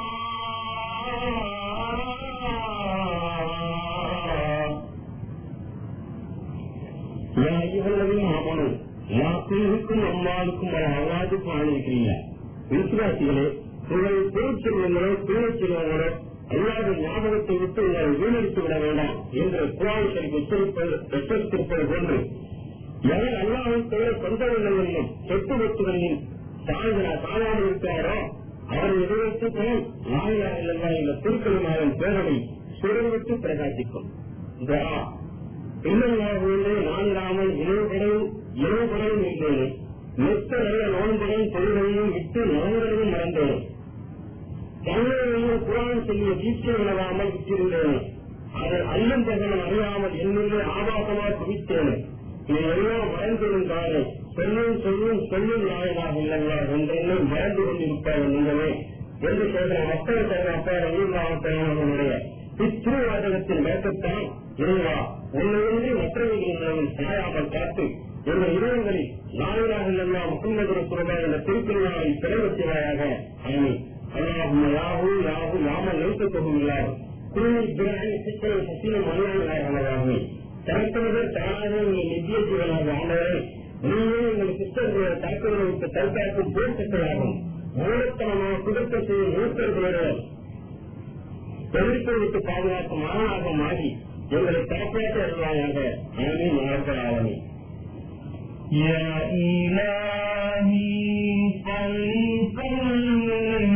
يا أيها الذين آمنوا لا تلهكم أموالكم ولا أولادكم عن ذكر الله விசுவாசிகளே உங்கள் பொருட்செல்வங்களோ தூரச்செல்வங்களோ அல்லாத ஞாபகத்தை விட்டு உங்களை வீணடித்து விட வேண்டாம் என்று குரான்கள் எச்சரிப்பது எச்சரித்திருப்பது போன்று எவர் அல்லாவை தவிர சொந்தவர்கள் என்னும் சொத்து வத்துகளின் சாய்தலா சாயாமல் இருக்கிறாரோ அவர் எதிர்த்துத்தான் நாயா இல்லையா என்ற திருக்கலிமாவின் பேரவை சுடர்விட்டு பிரகாசிக்கும் துஆ. இல்லையாகவே நான் இல்லாமல் இணைவுபடையும் இணைவுபடையும் இருந்தேன் மெத்த நல்ல நோன்புடன் தொழிலையும் விட்டு நலன்களையும் மறந்தேன் தன்னையும் குரான் சொல்லிய தீட்சை விளவாமல் விட்டிருந்தேன் அதை அல்லும் பகலும் அறியாமல் என்னுள்ளே ஆபாசமாக குவித்தேன் இதை எல்லாம் மறந்திடும் தானே சொல்லும் சொல்லும் சொல்லும் நாயனாக இல்லையா என்றென்னை மறந்து கொண்டிருப்பார் நீங்களே என்று சொல்கிற மக்கள் தலைவர் அப்பா ரவீந்திரநாதனுடைய இத்திருவாதகத்தின் மேற்கத்தான் இறைவா உன்னையின்றி மற்றவர்களின் சாயாமல் காத்து எங்கள் இதயங்களில் நாயனாக இல்லையா முகமது ரசூலுல்லாஹ் என்ற திருப்பிரிவாவை பிறவச்சிவாயாக ஆமீன் அல்லாஹும் யாஹூ யாஹூ யாமல் நிறுத்தத் தொகுதியில்லார் குழுவில் பிறகு சிக்கலை சத்தியம் மனிதர்களாகவே தனித்தவர்கள் தானாக உங்கள் நித்திய ஜீவனாக ஆண்டவரை நீங்களே எங்கள் சிஸ்டர்களை தாக்குதலை விட்டு தற்காக்கும் போர்க்கத்தையாகும் மூலத்தனமாக குதத்தை செய்யும் மூத்தர்களோடு எதிர்ப்பை விட்டு பாதுகாக்கும் மாணவனாக மாறி எங்களை காப்பாற்ற வருவாயாக ஆமீன் நாட்கள் ஆவணி يا إلهي صل سلم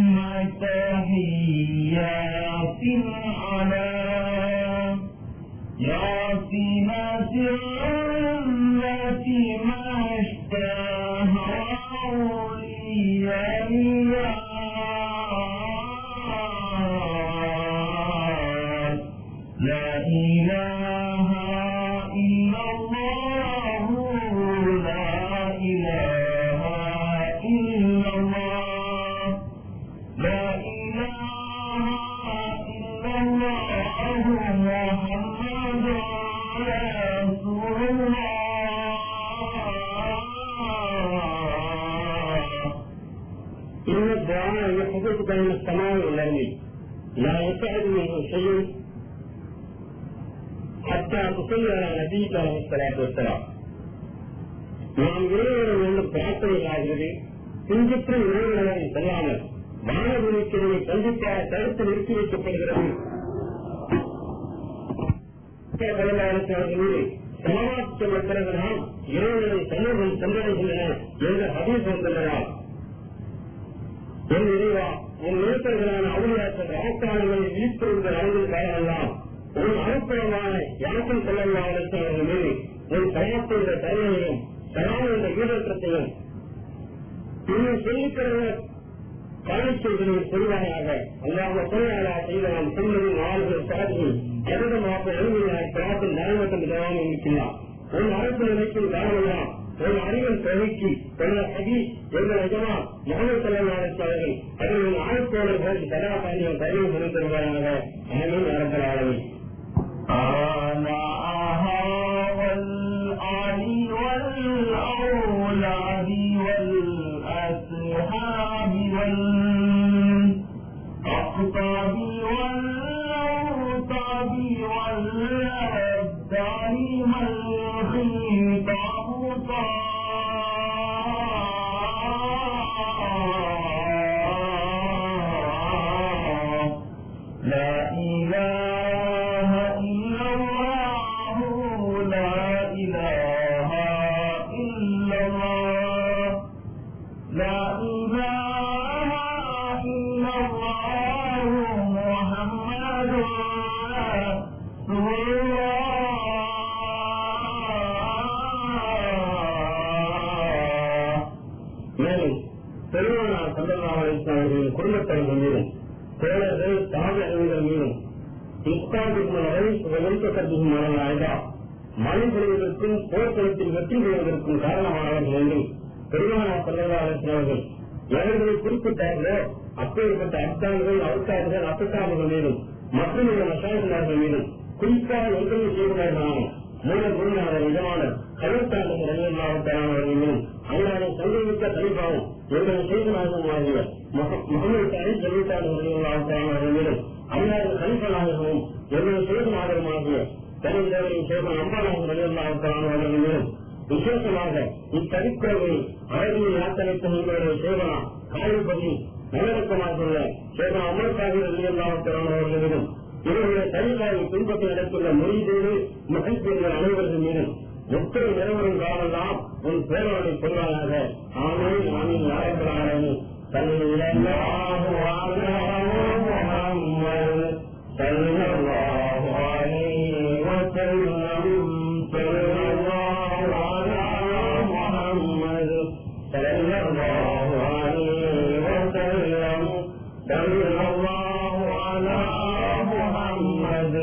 تحيات على ياسمة التي ما اشتهى الله لا إله إلا الله لا إله إلا الله لا إله إلا الله محمد رسول الله إن الدعاء يحدث بين السماء والأرض لا يسعد منه شيء حتى تصلي على نبيك عليه الصلاة والسلام நாம் இறைவனிடம் வேண்டும் பிரார்த்தனையாகிறது சிந்தித்து இறைவனை செல்லாமல் மாணவர்களுக்கு கண்டிப்பாக தடுத்து நிறுத்தி வைக்கப்படுகிறது மீது சமவாக்கு சொல்ல பிறகுதான் இறைவனை சமூகம் சென்றடைகின்றன என்ற ஹதீஸ் வந்துள்ளதால் என் இறைவா உன் நேசர்களான அவுளியாக்கள் ராக்கானங்களை விழித்திருந்த அளவில் காரணமெல்லாம் உன் அனுப்புறமான எனக்கும் சொல்லலாம் அவர்கள் மீது உன் பயத்துள்ள தன்மையையும் சலாம் என்ற ஈடற்றத்தையும் இன்னும் சொல்லித்தருவ காணிச்செய்தலில் சொல்வாயாக அல்லாம சொல்லாளா செய்த நாம் சொன்னதின் ஆளுகள் சாதி அதிகமாக எழுதினார் பிரார்த்தம் நலமட்டம் விதமாக இருக்கிறார் உன் அரசு நிலைக்கும் காரணமெல்லாம் உன் அறிவின் தொகைக்கு சொன்ன சதி எங்கள் எஜமா மகனை செல்லவாளர்கள் அவர்களின் ஆழ்த்தோழர்கள் சதாபாண்டியம் கருவி முடிந்திருவாராக ஆமீன் அரசலாளவி آناها والآل والأولاد والأصحاب والأقطاب والأوطاب والأولاد அவர்களின் குடும்பத்தினர் மீதும் தோழர்கள் தாமியர்கள் மீதும் மழை பொழிவதற்கும் போர்க்களத்தில் வெற்றி பெறுவதற்கும் காரணமானவர்கள் என்று பெருமானா செல்லவாளர்கள் எவர்களை குறிப்பிட்டார்களோ அப்பேற்பட்ட அப்தான்கள் அவுத்தார்கள் அப்பத்தார்கள் மீதும் மற்றும் இந்த மசாயர்கள் மீதும் குறிப்பாக எங்களை செய்கிறார்களான மூல குருநாதர் நிஜமான கருத்தாண்டர் ரவியல்லாவுக்கானவர்கள் மீதும் அல்லாத சந்தேகித்த கலிப்பாவும் எங்களை செய்தனாகவும் ஆகிய முகமது சாரி ஜெயித்தாண்டர் ரவியல்லாவுக்கானவர்கள் மீதும் அல்லாத கலிப்பனாகவும் எங்களை செய்தனாகவுமாகிய தனிதேவரின் சேவன் அம்பாளாகும் ரவியல்லாவுக்கானவர்கள் மீதும் விசேஷமாக இத்தரிப்பிரவை அழகிய யாத்திரைக்கும் உங்களுடைய சேவனா காயல்பதி நல்லடக்கமாக உள்ள சேவனா அமர்சாகி ரவியல்லாவுக்கானவர்கள் மீதும் இவருடைய தனிக்காயை பின்பற்றி நடத்துள்ள மொழிதோடு மகிழ்ச்சியர்கள் அனைவர்கள் மீதும் ஒற்றை நிறுவனம் காலெல்லாம் உன் பேரவனை கொள்வாயாக ஆமே ஆமீன் யாரப்படாமல் صلى الله على محمد